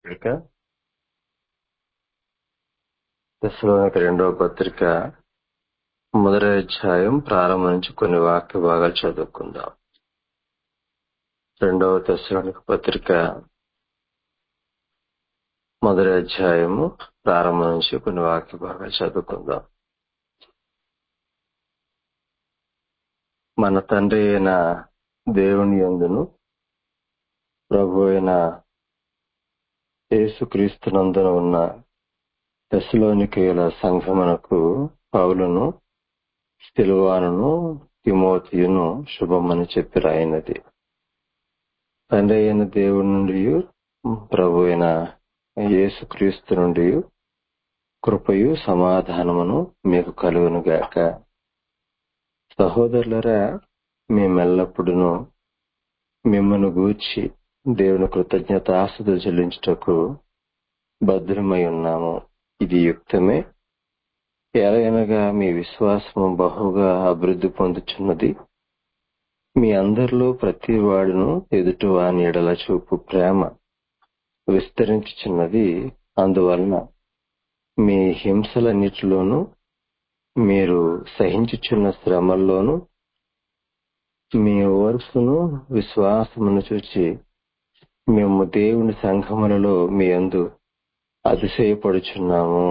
పత్రిక దశలోనికి రెండవ పత్రిక మొదటి అధ్యాయం ప్రారంభం నుంచి కొన్ని వాక్య భాగాలు చదువుకుందాం రెండవ దశలోనికి పత్రిక మొదటి అధ్యాయము ప్రారంభం నుంచి కొన్ని వాక్య భాగాలు చదువుకుందాం మన తండ్రి అయిన దేవుని యందును ప్రభు అయిన యేసుక్రీస్తునందున ఉన్న దశలోనికేల సంఘమునకు పౌలును సిల్వానును తిమోతియును శుభమని చెప్పి రాయినది తండ్రి అయిన దేవుడి నుండి ప్రభు అయిన యేసుక్రీస్తు నుండి కృపయు సమాధానమును మీకు కలుగును గాక సహోదరులరా మేమెల్లప్పుడూ మిమ్మను గూర్చి దేవుని కృతజ్ఞత ఆస్తులు చెల్లించుటకు భద్రమై ఉన్నాము ఇది యుక్తమే ఎలాగనగా మీ విశ్వాసము బహుగా అభివృద్ధి పొందుచున్నది మీ అందరిలో ప్రతి వాడును ఎదుటి వాని ఎడల చూపు ప్రేమ విస్తరించుచున్నది అందువలన మీ హింసలన్నిటిలోనూ మీరు సహించుచున్న శ్రమల్లోనూ మీ ఓర్పును విశ్వాసమును చూచి మేము దేవుని సంఘములలో మీ అందు అతిశయపడుచున్నాము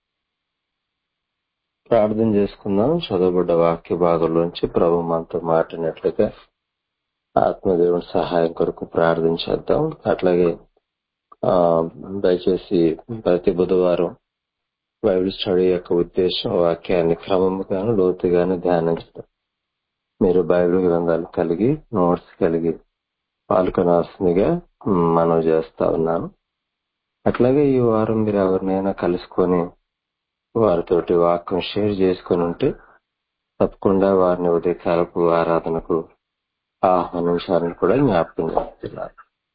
ప్రార్థన చేసుకుందాం చదవబడ్డ వాక్య భాగంలోంచి ప్రభు మనతో మాట్లాడినట్లుగా ఆత్మదేవుని సహాయం కొరకు ప్రార్థన చేద్దాం అట్లాగే ఆ దయచేసి ప్రతి బుధవారం బైబిల్ స్టడీ యొక్క ఉద్దేశం వాక్యాన్ని క్రమముగాను లోతుగాను ధ్యానించడం మీరు బైబిల్ గ్రంథాలు కలిగి నోట్స్ కలిగి పాల్గొనాల్సిందిగా మనం చేస్తా ఉన్నాను అట్లాగే ఈ వారం మీరు ఎవరినైనా కలుసుకొని వారితోటి వాక్యం షేర్ చేసుకుని ఉంటే తప్పకుండా వారిని ఉదయకాలపు ఆరాధనకు ఆహ్వానించాలని కూడా జ్ఞాపకం చేస్తున్నారు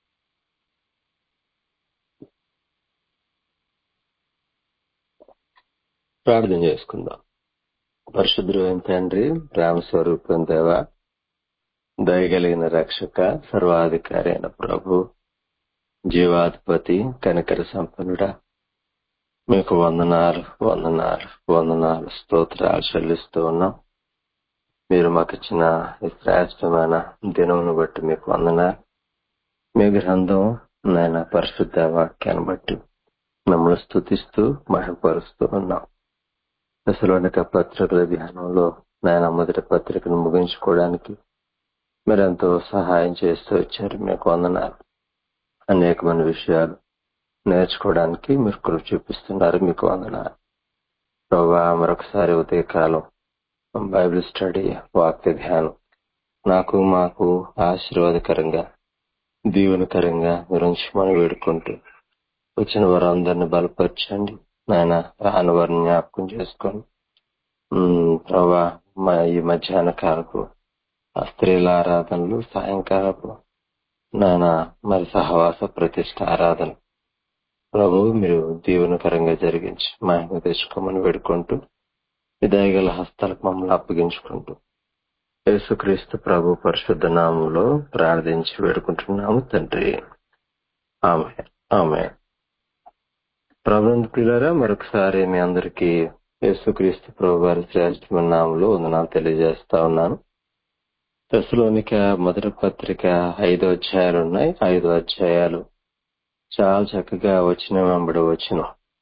ప్రార్థన చేసుకుందాం పరిశుద్ధుడు తండ్రి రామ స్వరూపం దేవ దయగలిగిన రక్షక సర్వాధికారి అయిన ప్రభు జీవాధిపతి కనికర సంపన్నుడా మీకు వందనాలు వందనాలు వందనాలు స్తోత్రాలు చెల్లిస్తూ ఉన్నాం మీరు మాకు ఇచ్చిన ఈ శ్రేష్టమైన దినమును బట్టి మీకు వందనాలు మీ గ్రంథం నాయన పరిశుద్ధ వాక్యాన్ని బట్టి మిమ్మల్ని స్థుతిస్తూ మహిపరుస్తూ ఉన్నాం దశలోనిక పత్రికల ధ్యానంలో నాయన మొదటి పత్రికను ముగించుకోవడానికి మీరెంతో సహాయం చేస్తూ వచ్చారు మీకు వందనాలు అనేకమైన విషయాలు నేర్చుకోవడానికి మీరు కృప చూపిస్తున్నారు మీకు వందనాలు ప్రభా మరొకసారి ఉదయకాలం బైబిల్ స్టడీ వాక్య ధ్యానం నాకు మాకు ఆశీర్వాదకరంగా దీవెనకరంగా మీరు ఉంచమని వేడుకుంటూ వచ్చిన వారందరిని బలపరచండి నాయన రాని వారిని జ్ఞాపకం చేసుకోండి ప్రభా మా ఈ మధ్యాహ్న కాలపు ఆ స్త్రీల ఆరాధనలు సాయంకాలపు నాయన మరి సహవాస ప్రతిష్ట ఆరాధన ప్రభు మీరు దీవెనకరంగా జరిగించి మహిమ తెచ్చుకోమని వేడుకుంటూ విదాయగల హస్తాలకు మమ్మల్ని అప్పగించుకుంటూ యేసుక్రీస్తు ప్రభు పరిశుద్ధ నామంలో ప్రార్థించి వేడుకుంటున్నాము తండ్రి ఆమె ఆమె ప్రభుత్వ పిల్లరా మరొకసారి మీ అందరికీ యేసుక్రీస్తు ప్రభు వారి శ్రేష్టమైన నామంలో వందనాలు తెలియజేస్తా ఉన్నాను దశలోనిక మొదటి పత్రిక ఐదు అధ్యాయాలు ఉన్నాయి ఐదు అధ్యాయాలు చాలా చక్కగా వచ్చిన వెంబడి వచ్చిన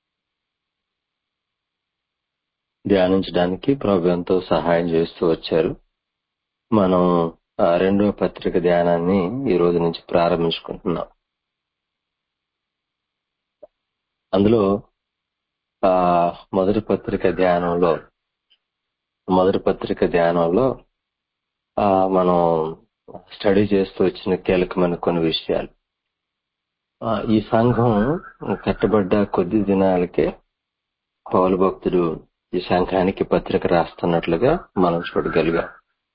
ధ్యానించడానికి ప్రభు ఎంతో సహాయం చేస్తూ వచ్చారు మనం ఆ రెండవ పత్రిక ధ్యానాన్ని ఈ రోజు నుంచి ప్రారంభించుకుంటున్నాం అందులో ఆ మొదటి పత్రిక ధ్యానంలో మొదటి పత్రిక ధ్యానంలో ఆ మనం స్టడీ చేస్తూ వచ్చిన కీలకమైన కొన్ని విషయాలు ఈ సంఘం కట్టబడ్డ కొద్ది దినాలకే పౌలు భక్తుడు ఈ సంఘానికి పత్రిక రాస్తున్నట్లుగా మనం చూడగలిగాం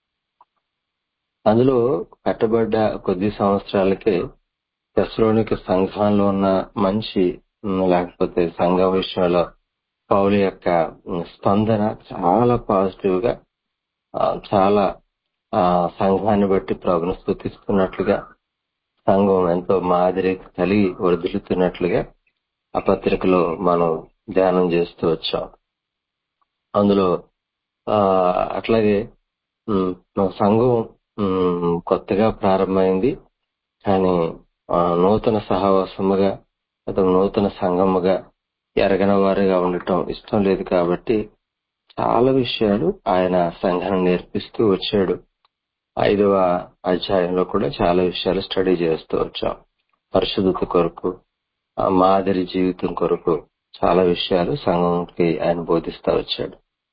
అందులో కట్టబడ్డ కొద్ది సంవత్సరాలకే దశలోనికి సంఘంలో ఉన్న మంచి లేకపోతే సంఘ విషయంలో పౌలు యొక్క స్పందన చాలా పాజిటివ్ గా చాలా సంఘాన్ని బట్టి ప్రభును స్థుతిస్తున్నట్లుగా సంఘం ఎంతో మాదిరి కలిగి వర్ధిల్లుతున్నట్లుగా ఆ పత్రికలో మనం ధ్యానం చేస్తూ వచ్చాం అందులో ఆ అట్లాగే ఉమ్, మన సంఘం ఉమ్, కొత్తగా ప్రారంభమైంది కానీ ఆ, నూతన సహవాసముగా అతను నూతన సంఘముగా ఎరగని వారిగా ఉండటం ఇష్టం లేదు కాబట్టి చాలా విషయాలు ఆయన సంఘాన్ని నేర్పిస్తూ వచ్చాడు ఐదవ అధ్యాయంలో కూడా చాలా విషయాలు స్టడీ చేస్తూ వచ్చాం పరిశుద్ధత కొరకు ఆ మాదిరి జీవితం కొరకు చాలా విషయాలు సంఘంకి ఆయన బోధిస్తా వచ్చాడు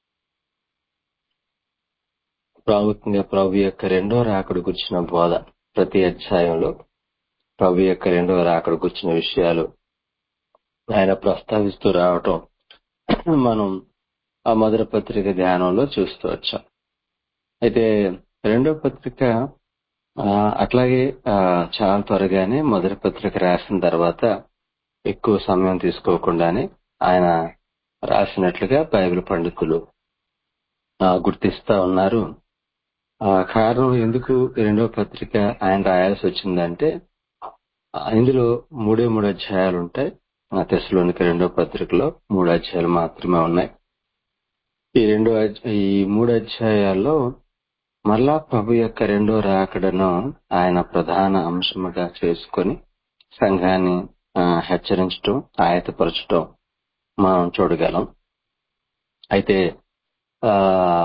ప్రాముఖ్యంగా ప్రభు యొక్క రెండో రాకడు గుర్చిన బోధ ప్రతి అధ్యాయంలో ప్రభు యొక్క రెండో రాకడు గుర్చిన విషయాలు ఆయన ప్రస్తావిస్తూ రావటం మనం ఆ మొదటి పత్రిక ధ్యానంలో చూస్తూ వచ్చాం అయితే రెండో పత్రిక ఆ, అట్లాగే ఆ, చాలా త్వరగానే మొదటి పత్రిక రాసిన తర్వాత ఎక్కువ సమయం తీసుకోకుండానే ఆయన రాసినట్లుగా బైబిల్ పండితులు ఆ, గుర్తిస్తా ఉన్నారు ఆ కారణం ఎందుకు ఈ రెండో పత్రిక ఆయన రాయాల్సి వచ్చిందంటే ఆ, ఇందులో మూడే మూడు అధ్యాయాలు ఉంటాయి ఆ తెశలోనికి రెండో పత్రికలో మూడు అధ్యాయాలు మాత్రమే ఉన్నాయి ఈ రెండో అధ్య- ఈ మూడు అధ్యాయాల్లో మరలా ప్రభు యొక్క రెండో రాకడను ఆయన ప్రధాన అంశముగా చేసుకొని సంఘాన్ని ఆ, హెచ్చరించటం ఆయతపరచటం మనం చూడగలం అయితే ఆ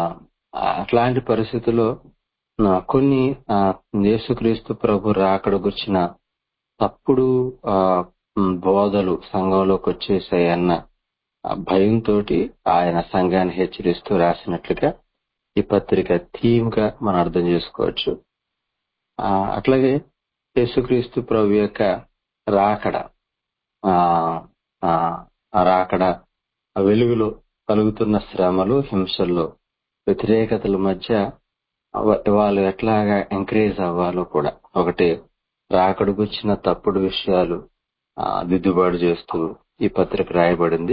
అట్లాంటి పరిస్థితుల్లో ఆ, కొన్ని ఆ, యేసుక్రీస్తు ప్రభు రాకడ గుర్చిన తప్పుడు ఆ, ఉమ్, బోధలు సంఘంలోకి వచ్చేసాయన్న ఆ భయంతో ఆయన సంఘాన్ని హెచ్చరిస్తూ రాసినట్లుగా ఈ పత్రిక థీమ్ గా మనం అర్థం చేసుకోవచ్చు ఆ, అట్లాగే యేసుక్రీస్తు ప్రభు యొక్క రాకడ ఆ ఆ ఆ రాకడ ఆ వెలుగులో కలుగుతున్న శ్రమలు హింసల్లో వ్యతిరేకతల మధ్య వా- వాళ్ళు ఎట్లాగా ఎంకరేజ్ అవ్వాలో కూడా ఒకటి రాకడకు వచ్చిన తప్పుడు విషయాలు ఆ, దిద్దుబాటు చేస్తూ ఈ పత్రిక రాయబడింది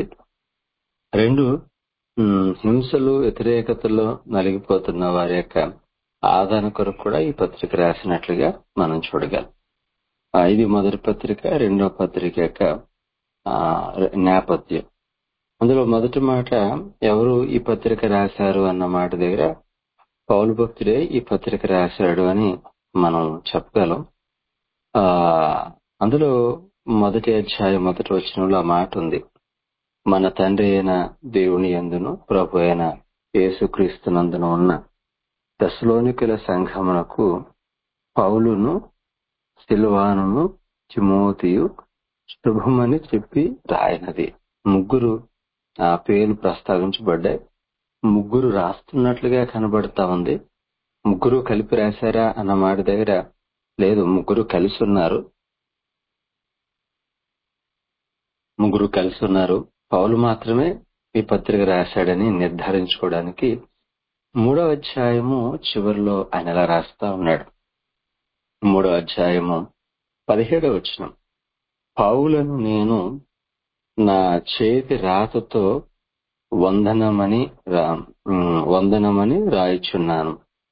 రెండు ఉమ్, హింసలు వ్యతిరేకతలో నలిగిపోతున్న వారి యొక్క ఆదరణ కొరకు కూడా ఈ పత్రిక రాసినట్లుగా మనం చూడగలం ఆ, ఇది మొదటి పత్రిక రెండో పత్రిక యొక్క ఆ, నేపథ్యం అందులో మొదటి మాట ఎవరు ఈ పత్రిక రాశారు అన్న మాట దగ్గర పౌలు భక్తుడే ఈ పత్రిక రాశాడు అని మనం చెప్పగలం ఆ అందులో మొదటి అధ్యాయం మొదటి వచనంలో ఆ మాట ఉంది మన తండ్రి అయిన దేవుని యందును ప్రభు అయిన యేసుక్రీస్తునందును ఉన్న దశలోనికుల సంఘమునకు పౌలును సిల్వానును తిమోతియు శుభమని చెప్పి రాయనది ముగ్గురు ఆ పేర్లు ప్రస్తావించబడ్డాయి ముగ్గురు రాస్తున్నట్లుగా కనబడతా ఉంది ముగ్గురు కలిపి రాశారా అన్న మాట దగ్గర లేదు ముగ్గురు కలిసి ఉన్నారు ముగ్గురు కలిసి ఉన్నారు పౌలు మాత్రమే ఈ పత్రిక రాశాడని నిర్ధారించుకోవడానికి మూడో అధ్యాయము చివరిలో ఆయన ఇలా రాస్తా ఉన్నాడు మూడో అధ్యాయము పదిహేడో వచనం పౌలను నేను నా చేతి రాతతో వందనమని రా- ఉమ్, వందనమని రాయిచున్నాను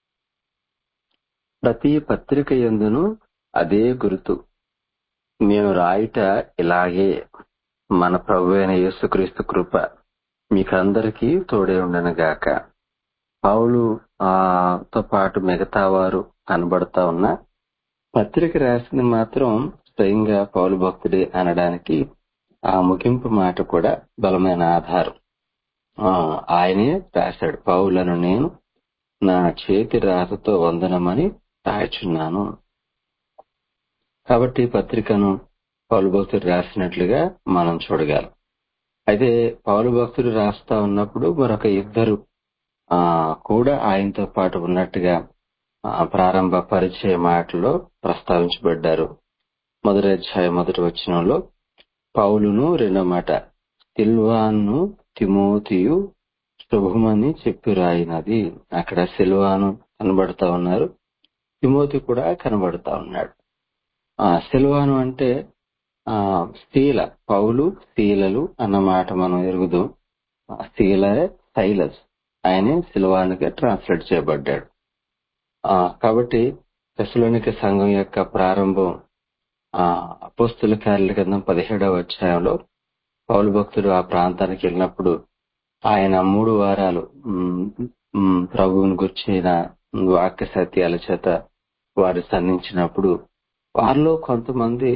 ప్రతి పత్రిక ఎందును అదే గుర్తు నేను రాయుట ఇలాగే మన ప్రభు అయిన యేసుక్రీస్తు కృప మీకందరికీ తోడే ఉండను గాక పౌలు ఆ తో పాటు మిగతా వారు కనబడతా ఉన్న పత్రిక రాసింది మాత్రం స్వయంగా పౌలు భక్తుడే అనడానికి ఆ ముగింపు మాట కూడా బలమైన ఆధారం ఆ, ఆయనే రాశాడు పౌలను నేను నా చేతి రాతతో వందనమని రాయచున్నాను కాబట్టి ఈ పత్రికను పౌలు భక్తుడు రాసినట్లుగా మనం చూడగలం అయితే పౌలు భక్తుడు రాస్తా ఉన్నప్పుడు మరొక ఇద్దరు ఆ కూడా ఆయనతో పాటు ఉన్నట్టుగా ఆ, ప్రారంభ పరిచయ మాటలో ప్రస్తావించబడ్డారు మొదటి అధ్యాయం మొదటి వచనంలో పౌలును రెండో మాట సిల్వాను తిమోతియు శుభమని చెప్పి రాయినది అక్కడ సిల్వాను కనబడతా ఉన్నారు తిమోతి కూడా కనబడతా ఉన్నాడు ఆ సిల్వాను అంటే ఆ శీల పౌలు శీలలు అన్న మాట మనం ఎరుగుదాం ఆ శీల సైలస్ ఆయనే సిల్వానుగా ట్రాన్స్లేట్ చేయబడ్డాడు ఆ కాబట్టి తెసలోనిక సంఘం యొక్క ప్రారంభం ఆ అపోస్తుల కార్యాల గ్రంథం పదిహేడవ అధ్యాయంలో పౌలు భక్తుడు ఆ ప్రాంతానికి వెళ్ళినప్పుడు ఆయన మూడు వారాలు ఉమ్, ఉమ్, ప్రభువుని గుర్చిన వాక్య సత్యాల చేత వారు సంధించినప్పుడు వారిలో కొంతమంది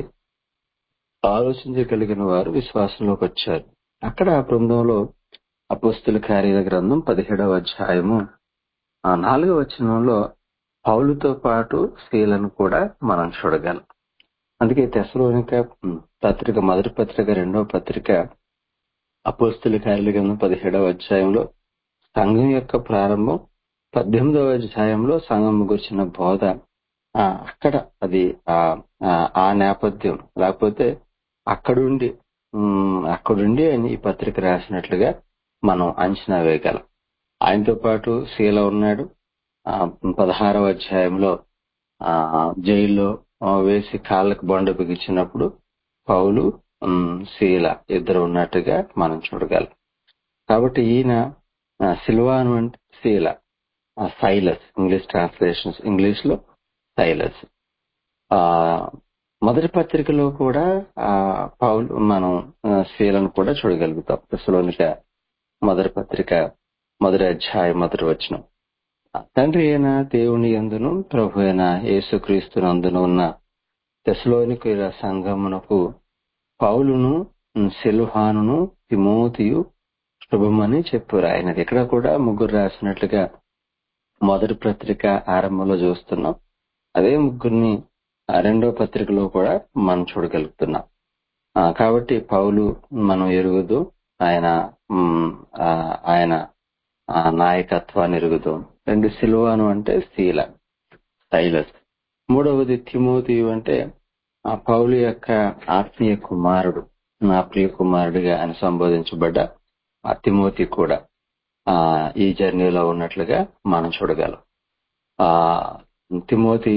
ఆలోచించగలిగిన వారు విశ్వాసంలోకి వచ్చారు అక్కడ ఆ బృందంలో అపోస్తుల కార్యాల గ్రంథం పదిహేడవ అధ్యాయము ఆ నాలుగవ వచనంలో పౌలుతో పాటు స్త్రీలను కూడా మనం చూడగలం అందుకే తెసలోనిక పత్రిక మొదటి పత్రిక రెండవ పత్రిక అపోస్తుల కార్యాల గ్రంథం పదిహేడవ అధ్యాయంలో సంఘం యొక్క ప్రారంభం పద్దెనిమిదవ అధ్యాయంలో సంఘం గురించిన బోధ ఆ, అక్కడ అది ఆ ఆ, ఆ నేపథ్యం లేకపోతే అక్కడుండి ఉమ్, అక్కడుండి ఆయన ఈ పత్రిక రాసినట్లుగా మనం అంచనా వేయగలం ఆయనతో పాటు శీల ఉన్నాడు ఆ, పదహారవ అధ్యాయంలో ఆ జైల్లో ఆ, వేసి కాళ్ళకు బండ బిగించినప్పుడు పౌలు ఉమ్, శీల ఇద్దరు ఉన్నట్టుగా మనం చూడగలం కాబట్టి ఈయన ఆ, సిల్వాను అంటే శీల ఆ, సైలస్ ఇంగ్లీష్ ట్రాన్స్లేషన్స్ ఇంగ్లీష్ లో సైలస్ ఆ మొదటి పత్రికలో కూడా ఆ పౌలు మనం ఆ, శీలను కూడా చూడగలుగుతాం తెసలోనిక మొదటి పత్రిక మొదటి అధ్యాయం మొదటి వచనం తండ్రి అయిన దేవుని యందును ప్రభు అయిన యేసుక్రీస్తు నందును ఉన్న తెసలోనికుల సంగమునకు పౌలును సిల్హానును తిమోతియు శుభమని చెప్పారు ఆయనది ఇక్కడ కూడా ముగ్గురు రాసినట్లుగా మొదటి పత్రిక ఆరంభంలో చూస్తున్నాం అదే ముగ్గురిని ఆ రెండో పత్రికలో కూడా మనం చూడగలుగుతున్నాం ఆ, కాబట్టి పౌలు మనం ఎరుగుదు ఆయన మ్, ఆ, ఆయన ఆ, నాయకత్వాన్ని ఎరుగుదు రెండు సిల్వాను అంటే శీల సైలస్ మూడవది తిమోతి అంటే ఆ పౌలు యొక్క ఆత్మీయ కుమారుడు నా ప్రియ కుమారుడిగా ఆయన సంబోధించబడ్డ ఆ తిమోతి కూడా ఆ ఈ జర్నీలో ఉన్నట్లుగా మనం చూడగలం ఆ తిమోతి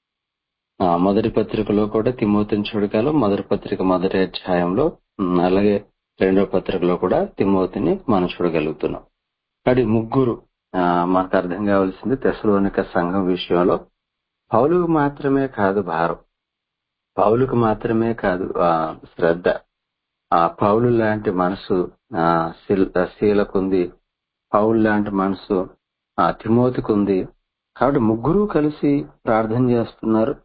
ఆ, మొదటి పత్రికలో కూడా తిమోతిని చూడగలం మొదటి పత్రిక మొదటి అధ్యాయంలో ఉమ్, అలాగే రెండో పత్రికలో కూడా తిమోతిని మనం చూడగలుగుతున్నాం కాబట్టి ముగ్గురు ఆ, మనకు అర్థం కావాల్సింది తెసలోనిక సంఘం విషయంలో పౌలుకు మాత్రమే కాదు భారం పౌలుకు మాత్రమే కాదు ఆ, శ్రద్ధ ఆ పౌలు లాంటి మనసు ఆ, శీల- శీలకుంది పౌలు లాంటి మనసు ఆ తిమోతికుంది కాబట్టి ముగ్గురు కలిసి ప్రార్థన చేస్తున్నారు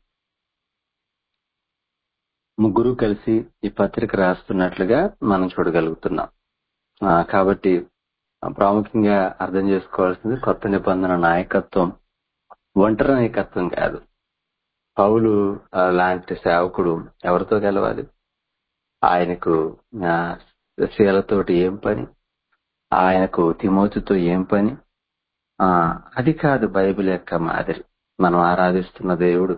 ముగ్గురు కలిసి ఈ పత్రిక రాస్తున్నట్లుగా మనం చూడగలుగుతున్నాం ఆ, కాబట్టి ఆ, ప్రాముఖ్యంగా అర్థం చేసుకోవాల్సింది కొత్త నిబంధన నాయకత్వం ఒంటరి నాయకత్వం కాదు పౌలు ఆ, లాంటి సేవకుడు ఎవరితో కలవాలి ఆయనకు ఆ, శీలతోటి ఏం పని ఆయనకు తిమోతితో ఏం పని ఆ అది కాదు బైబిల్ యొక్క మాదిరి మనం ఆరాధిస్తున్న దేవుడు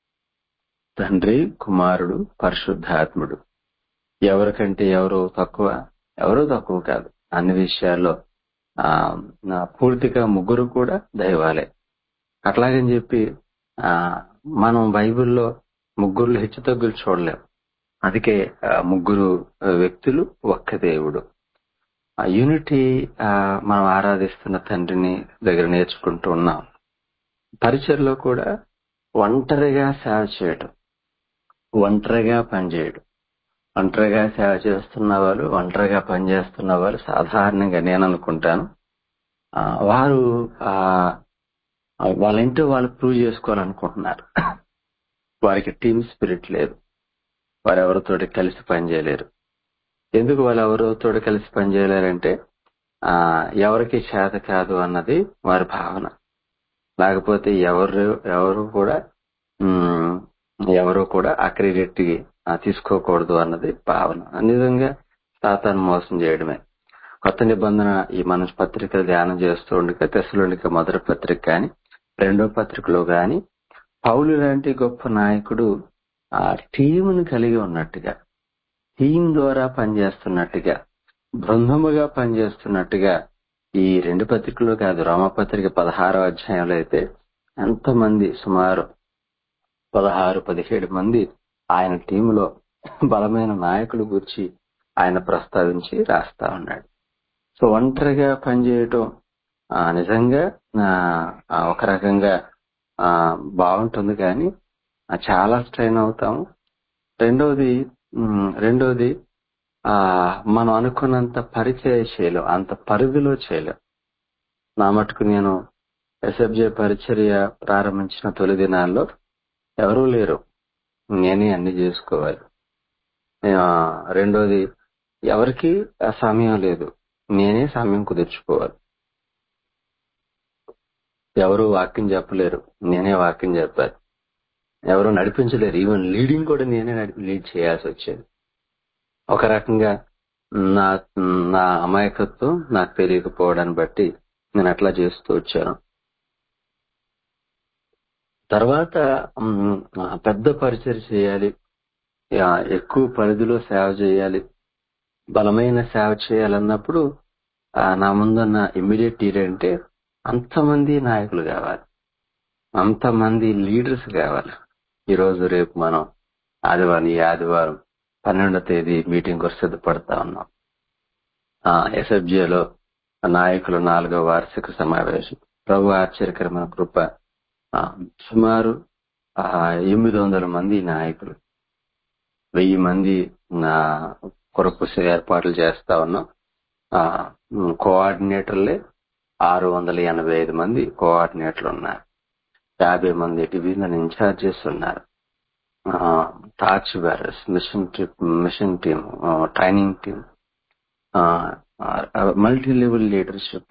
తండ్రి కుమారుడు పరిశుద్ధాత్ముడు ఎవరికంటే ఎవరు తక్కువ ఎవరు తక్కువ కాదు అన్ని విషయాల్లో ఆ నా పూర్తిగా ముగ్గురు కూడా దైవాలే అట్లాగని చెప్పి ఆ మనం బైబిల్లో ముగ్గురులో హెచ్చుతగ్గులు చూడలేం అందుకే ఆ, ముగ్గురు ఆ, వ్యక్తులు ఒక్క దేవుడు ఆ యూనిటీ ఆ, మనం ఆరాధిస్తున్న తండ్రిని దగ్గర నేర్చుకుంటూ ఉన్నాం పరిచయలో కూడా ఒంటరిగా సేవ చేయడం ఒంటరిగా పనిచేయడం ఒంటరిగా సేవ చేస్తున్న వాళ్ళు ఒంటరిగా పనిచేస్తున్న వాళ్ళు సాధారణంగా నేను అనుకుంటాను ఆ, వారు ఆ వాళ్ళంటూ వాళ్ళు ప్రూవ్ చేసుకోవాలనుకుంటున్నారు వారికి టీమ్ స్పిరిట్ లేదు వారు ఎవరితోటి కలిసి పనిచేయలేరు ఎందుకు వాళ్ళు ఎవరితో కలిసి పనిచేయలేరంటే ఆ ఎవరికి చేత కాదు అన్నది వారి భావన లేకపోతే ఎవరు ఎవరు కూడా ఉమ్, ఎవరు కూడా ఆ క్రెడిట్ తీసుకోకూడదు అన్నది భావన నిజంగా సాతాను మోసం చేయడమే కొత్త నిబంధన ఈ మన పత్రిక ధ్యానం చేస్తూ ఉండగా తెసలోనిక మొదటి పత్రిక కానీ రెండో పత్రికలో గాని పౌలు లాంటి గొప్ప నాయకుడు ఆ టీమును కలిగి ఉన్నట్టుగా టీం ద్వారా పనిచేస్తున్నట్టుగా బృందముగా పనిచేస్తున్నట్టుగా ఈ రెండు పత్రికలు కాదు రోమపత్రిక పదహారో అధ్యాయంలో అయితే ఎంతమంది సుమారు పదహారు పదిహేడు మంది ఆయన టీములో బలమైన నాయకులు గురించి ఆయన ప్రస్తావించి రాస్తా ఉన్నాడు సో ఒంటరిగా పనిచేయటం ఆ, నిజంగా ఆ, ఆ, ఒక రకంగా ఆ, బాగుంటుంది కానీ ఆ, చాలా స్ట్రెయిన్ అవుతాము రెండోది ఉమ్, రెండోది ఆ మనం అనుకున్నంత పరిచయ చేయలేం అంత పరిధిలో చేయలేం నా మటుకు నేను ఎస్ఎఫ్జే పరిచర్య ప్రారంభించిన తొలి దినాల్లో ఎవరూ లేరు నేనే అన్ని చేసుకోవాలి ఆ, రెండోది ఎవరికి ఆ సమయం లేదు నేనే సమయం కుదుర్చుకోవాలి ఎవరు వాక్యం చెప్పలేరు నేనే వాక్యం చెప్పాలి ఎవరు నడిపించలేరు ఈవెన్ లీడింగ్ కూడా నేనే నడిపి లీడ్ చేయాల్సి వచ్చేది ఒక రకంగా నా నా అమాయకత్వం నాకు తెలియకపోవడాన్ని బట్టి నేను అట్లా చేస్తూ వచ్చాను తర్వాత మ్, ఆ, పెద్ద పరిచయం చేయాలి ఆ, ఎక్కువ పరిధిలో సేవ చేయాలి బలమైన సేవ చేయాలన్నప్పుడు ఆ, నా ముందున్న ఇమ్మీడియట్ ఏంటంటే అంతమంది నాయకులు కావాలి అంతమంది లీడర్స్ కావాలి ఈ రోజు రేపు మనం ఆదివారం ఈ ఆదివారం పన్నెండో తేదీ మీటింగ్ కోసం సిద్ధపడతా ఉన్నాం ఎస్ఎఫ్జిలో నాయకులు నాలుగో వార్షిక సమావేశం ప్రభు ఆశ్చర్యకరమైన కృప ఆ, సుమారు ఆ, ఎనిమిది వందల మంది నాయకులు వెయ్యి మంది నా కొరకు ఏర్పాట్లు చేస్తా ఉన్నాం ఆ, ఉమ్, కోఆర్డినేటర్లే ఆరు వందల ఎనభై ఐదు మంది కోఆర్డినేటర్లు ఉన్నారు యాభై మంది డివిజనల్ ఇన్ఛార్జెస్ ఉన్నారు torch bearers mission trip mission team training team multi level leadership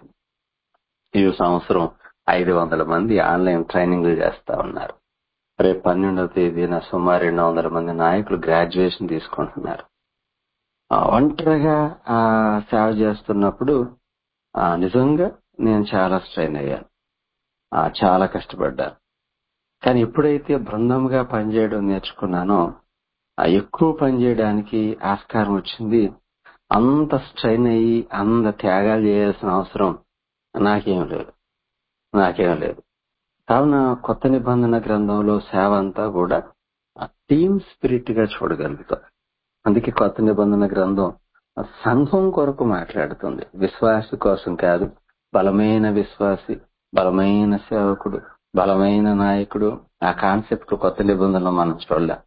ఈ సంవత్సరం ఐదు వందల మంది ఆన్లైన్ ట్రైనింగ్లు చేస్తా ఉన్నారు రేపు పన్నెండవ తేదీన సుమారు రెండు వందల మంది నాయకులు గ్రాడ్యుయేషన్ తీసుకుంటున్నారు ఆ, ఒంటరిగా ఆ, సేవ చేస్తున్నప్పుడు ఆ, నిజంగా నేను చాలా స్ట్రెయిన్ అయ్యాను ఆ, చాలా కష్టపడ్డాను కానీ ఎప్పుడైతే బృందంగా పనిచేయడం నేర్చుకున్నానో ఆ, ఎక్కువ పనిచేయడానికి ఆస్కారం వచ్చింది అంత స్ట్రెయిన్ అయ్యి అంత త్యాగాలు చేయాల్సిన అవసరం నాకేం లేదు నాకేం లేదు కావున కొత్త నిబంధన గ్రంథంలో సేవ అంతా కూడా టీమ్ స్పిరిట్ గా చూడగలుగుతాం అందుకే కొత్త నిబంధన గ్రంథం ఆ సంఘం కొరకు మాట్లాడుతుంది విశ్వాసి కోసం కాదు బలమైన విశ్వాసి బలమైన సేవకుడు బలమైన నాయకుడు ఆ కాన్సెప్ట్ కొత్త నిబంధనలో మనం చూడలేం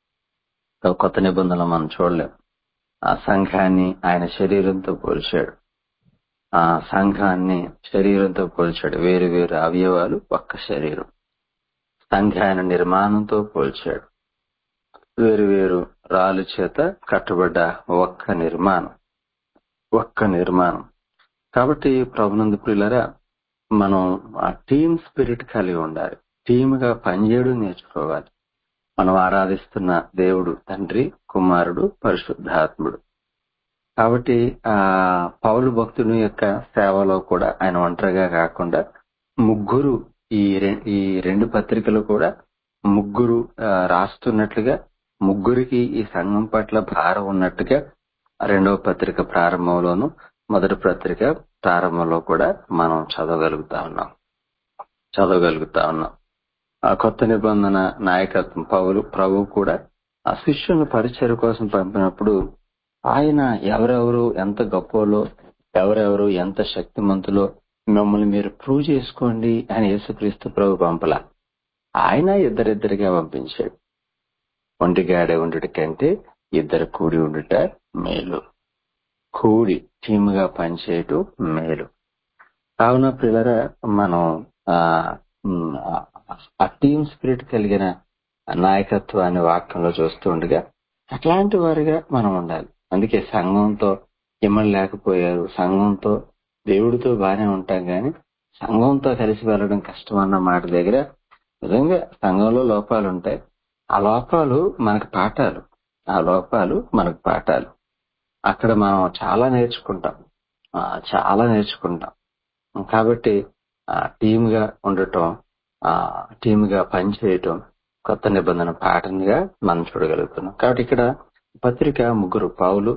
కొత్త నిబంధనలో మనం చూడలేం ఆ సంఘాన్ని ఆయన శరీరంతో పోల్చాడు ఆ సంఘాన్ని శరీరంతో పోల్చాడు వేరు వేరు అవయవాలు ఒక్క శరీరం సంఘాన్ని నిర్మాణంతో పోల్చాడు వేరు వేరు రాళ్ళు చేత కట్టబడ్డ ఒక్క నిర్మాణం ఒక్క నిర్మాణం కాబట్టి ప్రభునందు ప్రియులరా మనం ఆ టీమ్ స్పిరిట్ కలిగి ఉండాలి టీమ్ గా పనిచేయడం నేర్చుకోవాలి మనం ఆరాధిస్తున్న దేవుడు తండ్రి కుమారుడు పరిశుద్ధాత్ముడు కాబట్టి ఆ పౌలు భక్తుని యొక్క సేవలో కూడా ఆయన ఒంటరిగా కాకుండా ముగ్గురు ఈ రె- ఈ రెండు పత్రికలు కూడా ముగ్గురు ఆ, రాస్తున్నట్లుగా ముగ్గురికి ఈ సంఘం పట్ల భారం ఉన్నట్టుగా రెండవ పత్రిక ప్రారంభంలోను మొదటి పత్రిక ప్రారంభంలో కూడా మనం చదవగలుగుతా ఉన్నాం చదవగలుగుతా ఉన్నాం ఆ కొత్త నిబంధన నాయకత్వం పౌలు ప్రభు కూడా ఆ శిష్యుని పరిచయ కోసం పంపినప్పుడు ఆయన ఎవరెవరు ఎంత గొప్పలో ఎవరెవరు ఎంత శక్తిమంతులో మిమ్మల్ని మీరు ప్రూవ్ చేసుకోండి అని యేసుక్రీస్తు ప్రభు పంపల ఆయన ఇద్దరిద్దరిగా పంపించాడు ఒంటిగాడే ఉండుట కంటే ఇద్దరు కూడి ఉండుట మేలు కూడి టీముగా పనిచేయటం మేలు కావున పిల్లరా మనం ఆ ఉమ్, ఆ- ఆ టీమ్ స్పిరిట్ కలిగిన నాయకత్వాన్ని వాక్యంలో చూస్తూ ఉండగా అట్లాంటి వారిగా మనం ఉండాలి అందుకే సంఘంతో ఇమ్మలు లేకపోయారు సంఘంతో దేవుడితో బానే ఉంటాం గాని సంఘంతో కలిసి వెళ్ళడం కష్టం అన్న మాట దగ్గర నిజంగా సంఘంలో లోపాలు ఉంటాయి ఆ లోపాలు మనకు పాఠాలు ఆ లోపాలు మనకు పాఠాలు అక్కడ మనం చాలా నేర్చుకుంటాం ఆ, చాలా నేర్చుకుంటాం కాబట్టి ఆ, టీమ్ గా ఉండటం ఆ టీమ్ గా పనిచేయటం కొత్త నిబంధన పాఠంగా మనం చూడగలుగుతున్నాం కాబట్టి ఇక్కడ పత్రిక ముగ్గురు పావులు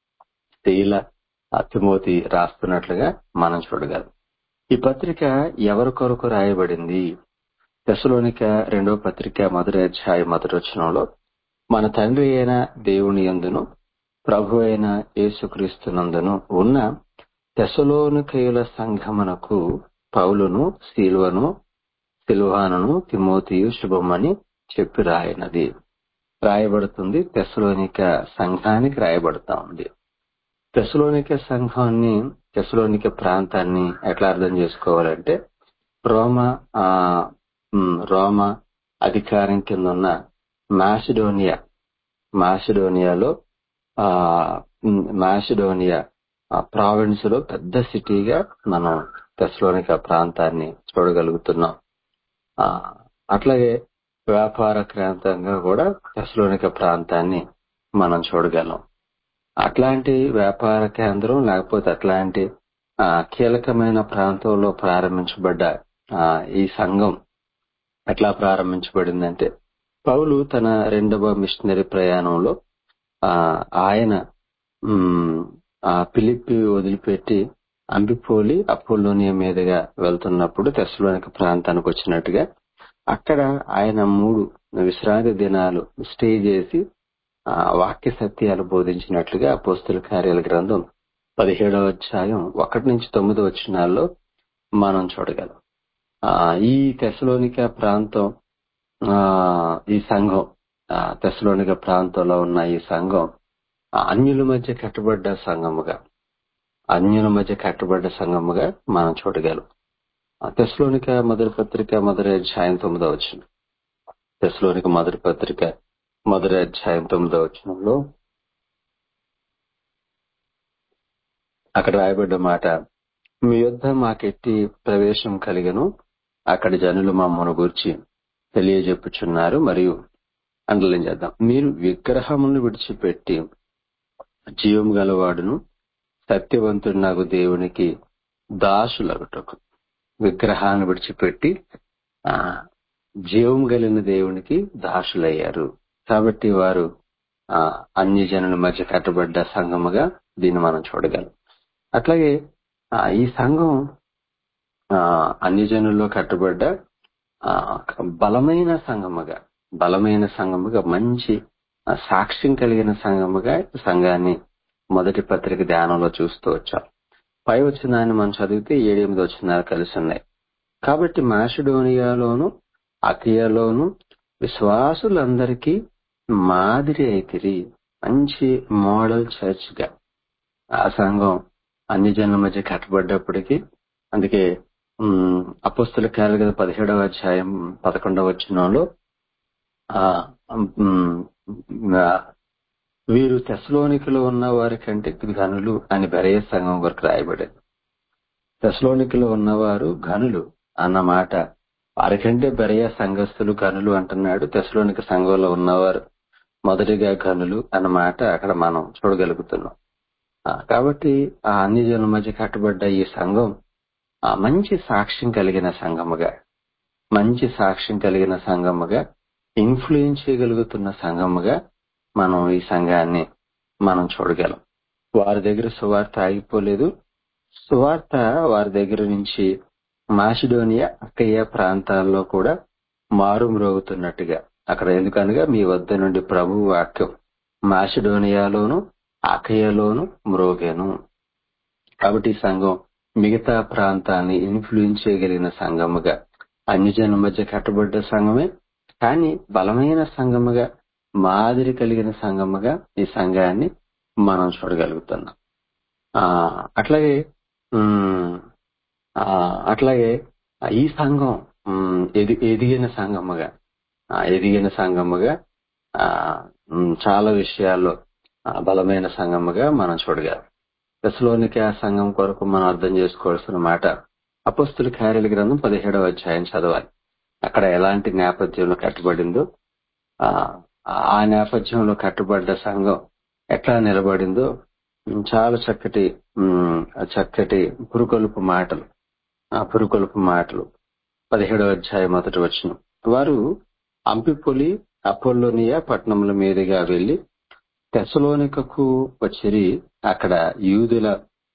శీల ఆ, తిమోతి రాస్తున్నట్లుగా మనం చూడగలం ఈ పత్రిక ఎవరి కొరకు రాయబడింది దశలోనిక రెండో పత్రిక మొదటి అధ్యాయ మొదటి వచనంలో మన తండ్రి అయిన దేవుని యందును ప్రభు అయిన యేసుక్రీస్తునందును ఉన్న తెసలోనికయుల సంఘమునకు పౌలును శీల్వను సిల్వానును తిమోతియు శుభమని చెప్పి రాయినది రాయబడుతుంది తెసలోనిక సంఘానికి రాయబడతా ఉంది తెసలోనిక సంఘాన్ని తెసలోనిక ప్రాంతాన్ని ఎట్లా అర్థం చేసుకోవాలంటే రోమా ఆ, ఉమ్, రోమా అధికారం కింద ఉన్న మాసిడోనియా మాసిడోనియాలో ఆ ఉమ్, మాసిడోనియా ప్రావిన్స్ లో పెద్ద సిటీగా మనం తెసలోనిక ప్రాంతాన్ని చూడగలుగుతున్నాం ఆ అట్లాగే వ్యాపార ప్రాంతంగా కూడా తెసలోనిక ప్రాంతాన్ని మనం చూడగలం అట్లాంటి వ్యాపార కేంద్రం లేకపోతే అట్లాంటి ఆ, కీలకమైన ప్రాంతంలో ప్రారంభించబడ్డ ఆ, ఈ సంఘం ఎట్లా ప్రారంభించబడిందంటే పౌలు తన రెండవ మిషనరీ ప్రయాణంలో ఆ, ఆయన ఉమ్, ఆ పిలిపి వదిలిపెట్టి అంబిపోలి అపోలోనియ మీదుగా వెళ్తున్నప్పుడు తెస్సలోనిక ప్రాంతానికి వచ్చినట్టుగా అక్కడ ఆయన మూడు విశ్రాంతి దినాలు స్టే చేసి ఆ, వాక్య సత్యాలు బోధించినట్లుగా అపోస్తుల కార్యాల గ్రంథం పదిహేడవ అధ్యాయం ఒకటి నుంచి తొమ్మిది వచ్చినాల్లో మనం చూడగలం ఆ, ఈ తెసలోనిక ప్రాంతం ఆ, ఈ సంఘం ఆ, తెసలోనిక ప్రాంతంలో ఉన్న ఈ సంఘం ఆ, అన్యుల మధ్య కట్టబడ్డ సంఘముగా అన్యుల మధ్య కట్టబడ్డ సంఘముగా మనం చూడగలం ఆ, తెస్సలోనిక మొదటి పత్రిక మొదటి అధ్యాయం తొమ్మిదో వచ్చిన తెస్సలోనిక మొదటి పత్రిక మొదటి అధ్యాయం తొమ్మిదో వచనంలో అక్కడ రాయబడ్డ మాట మీ యొద్ద మాకెట్టి ప్రవేశం కలిగను అక్కడి జనులు మమ్మను గూర్చి తెలియజెప్పుచున్నారు మరియు అండర్లైన్ చేద్దాం మీరు విగ్రహములను విడిచిపెట్టి జీవం గలవాడును సత్యవంతుడు నాకు దేవునికి దాసులగుటకు విగ్రహాన్ని విడిచిపెట్టి ఆ జీవం కలిగిన దేవునికి దాసులయ్యారు కాబట్టి వారు ఆ అన్ని జనుల మధ్య కట్టబడ్డ సంఘముగా దీన్ని మనం చూడగలం అట్లాగే ఆ, ఈ సంఘం ఆ, అన్ని జనుల్లో కట్టబడ్డ ఆ, బలమైన సంఘముగా బలమైన సంఘముగా మంచి ఆ, సాక్ష్యం కలిగిన సంఘముగా ఈ సంఘాన్ని మొదటి పత్రిక ధ్యానంలో చూస్తూ వచ్చాం పై వచ్చినాన్ని మనం చదివితే ఏడెనిమిది వచ్చినాలు కలిసి ఉన్నాయి కాబట్టి మాసిడోనియాలోను అకియాలోను విశ్వాసులందరికీ మాదిరి అయితిరి మంచి మోడల్ చర్చ్ గా ఆ సంఘం అన్ని జనుల మధ్య కట్టబడ్డప్పటికీ అందుకే ఉమ్, అపోస్తుల కార్యాల కదా పదిహేడవ అధ్యాయం పదకొండవ వచ్చినంలో ఆ, ఉమ్, ఆ, వీరు తెసలోనికలో ఉన్న వారి కంటే ఘనులు అని బెరయ సంఘం వరకు రాయబడింది తెసలోనికలో ఉన్నవారు ఘనులు అన్న మాట వారికంటే బెరయ సంఘస్థులు ఘనులు అంటున్నాడు తెసలోనిక సంఘంలో ఉన్నవారు మొదటిగా ఘనులు అన్న మాట అక్కడ మనం చూడగలుగుతున్నాం ఆ, కాబట్టి ఆ అన్ని జనుల మధ్య కట్టబడ్డ ఈ సంఘం ఆ మంచి సాక్ష్యం కలిగిన సంఘముగా మంచి సాక్ష్యం కలిగిన సంఘముగా ఇన్ఫ్లుయెన్స్ చేయగలుగుతున్న సంఘముగా మనం ఈ సంఘాన్ని మనం చూడగలం వారి దగ్గర సువార్త ఆగిపోలేదు సువార్త వారి దగ్గర నుంచి మాసిడోనియా అక్కయ్య ప్రాంతాల్లో కూడా మారుమ్రోగుతున్నట్టుగా అక్కడ ఎందుకనగా మీ వద్ద నుండి ప్రభు వాక్యం మాసిడోనియాలోను అకయ్యలోను మ్రోగెను కాబట్టి ఈ సంఘం మిగతా ప్రాంతాన్ని ఇన్ఫ్లుయెన్స్ చేయగలిగిన సంఘముగా అన్ని జనుల మధ్య కట్టబడ్డ సంఘమే కానీ బలమైన సంఘముగా మాదిరి కలిగిన సంఘముగా ఈ సంఘాన్ని మనం చూడగలుగుతున్నాం ఆ అట్లాగే ఉమ్, ఆ, అట్లాగే ఈ సంఘం ఉమ్, ఎది ఎదిగిన సంఘముగా ఆ, ఎదిగిన సంఘముగా ఆ, ఉమ్, చాలా విషయాల్లో ఆ, బలమైన సంఘముగా మనం చూడగలం దశలోనికి ఆ సంఘం కొరకు మనం అర్థం చేసుకోవాల్సిన మాట అపస్తుల కార్యాల గ్రంథం పదిహేడవ అధ్యాయం చదవాలి అక్కడ ఎలాంటి నేపథ్యంలో కట్టబడిందో ఆ ఆ నేపథ్యంలో కట్టబడ్డ సంఘం ఎట్లా నిలబడిందో ఉమ్, చాలా చక్కటి ఉమ్, చక్కటి పురుకొలుపు మాటలు ఆ పురుకొలుపు మాటలు పదిహేడవ అధ్యాయం మొదటి వచ్చిన వారు అంపిపొలి అపోలోనియా పట్టణముల మీదుగా వెళ్లి తెసలోనికకు వచ్చిరి అక్కడ యూదుల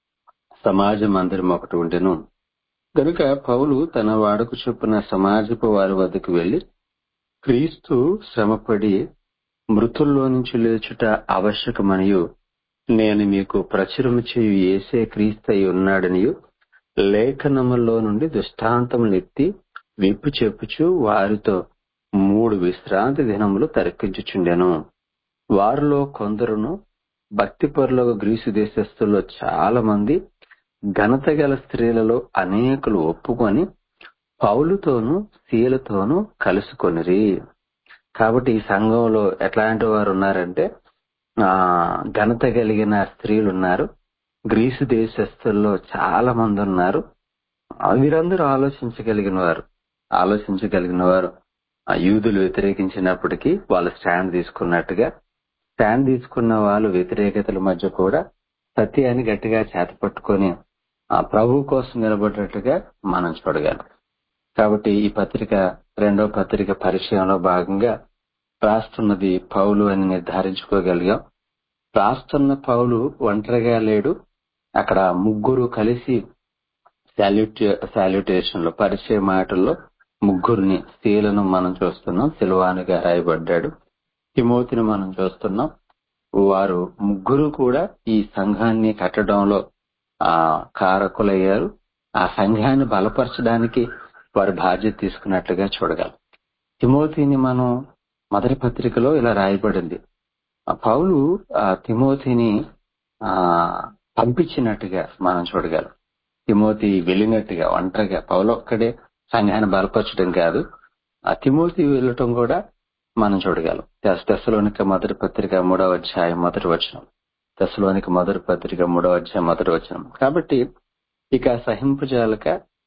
సమాజ మందిరం ఒకటి ఉండెను గనుక పౌలు తన వాడకు చొప్పున సమాజపు వారి వద్దకు వెళ్లి క్రీస్తు శ్రమపడి మృతుల్లో నుంచి లేచుట ఆవశ్యకమనియు నేను మీకు ప్రచురము చేయు ఏసే క్రీస్తు అయి ఉన్నాడనియు లేఖనములో నుండి దృష్టాంతములెత్తి విప్పు చెప్పుచు వారితో మూడు విశ్రాంతి దినములు తరికించుచుండెను వారిలో కొందరును భక్తిపరులకు గ్రీసు దేశస్థుల్లో చాలా మంది ఘనత గల స్త్రీలలో అనేకులు ఒప్పుకొని పౌలుతోనూ శీలతోనూ కలుసుకొనిరి కాబట్టి ఈ సంఘంలో ఎట్లాంటి వారు ఉన్నారంటే ఆ ఘనత కలిగిన స్త్రీలు ఉన్నారు గ్రీసు దేశస్థుల్లో చాలా మంది ఉన్నారు ఆ వీరందరూ ఆలోచించగలిగిన వారు ఆలోచించగలిగిన వారు ఆ యూదులు వ్యతిరేకించినప్పటికీ వాళ్ళు స్టాండ్ తీసుకున్నట్టుగా స్టాండ్ తీసుకున్న వాళ్ళు వ్యతిరేకతల మధ్య కూడా సత్యాన్ని గట్టిగా చేతపట్టుకొని ఆ ప్రభు కోసం నిలబడ్డట్టుగా మనం చూడగలం కాబట్టి ఈ పత్రిక రెండో పత్రిక పరిచయంలో భాగంగా రాస్తున్నది పౌలు అని నిర్ధారించుకోగలిగాం రాస్తున్న పౌలు ఒంటరిగా లేడు అక్కడ ముగ్గురు కలిసి సాల్యూట్ సాల్యుటేషన్ లో పరిచయ మాటల్లో ముగ్గురిని స్త్రీలను మనం చూస్తున్నాం సిల్వానుగా రాయబడ్డాడు తిమోతిని మనం చూస్తున్నాం వారు ముగ్గురు కూడా ఈ సంఘాన్ని కట్టడంలో ఆ కారకులయ్యారు ఆ సంఘాన్ని బలపరచడానికి వారి బాధ్యత తీసుకున్నట్లుగా చూడగలం తిమోతిని మనం మొదటి పత్రికలో ఇలా రాయబడింది ఆ పౌలు ఆ తిమోతిని ఆ పంపించినట్టుగా మనం చూడగలం తిమోతి వెళ్ళినట్టుగా ఒంటరిగా పౌలు ఒక్కడే సంఘాన్ని బలపరచడం కాదు ఆ తిమోతి వెళ్ళటం కూడా మనం చూడగలం దశలోనిక మొదటి పత్రిక మూడవ అధ్యాయం మొదటి వచనం దశలోనిక మొదటి పత్రిక మూడవ అధ్యాయం మొదటి వచనం కాబట్టి ఇక సహింపజాలక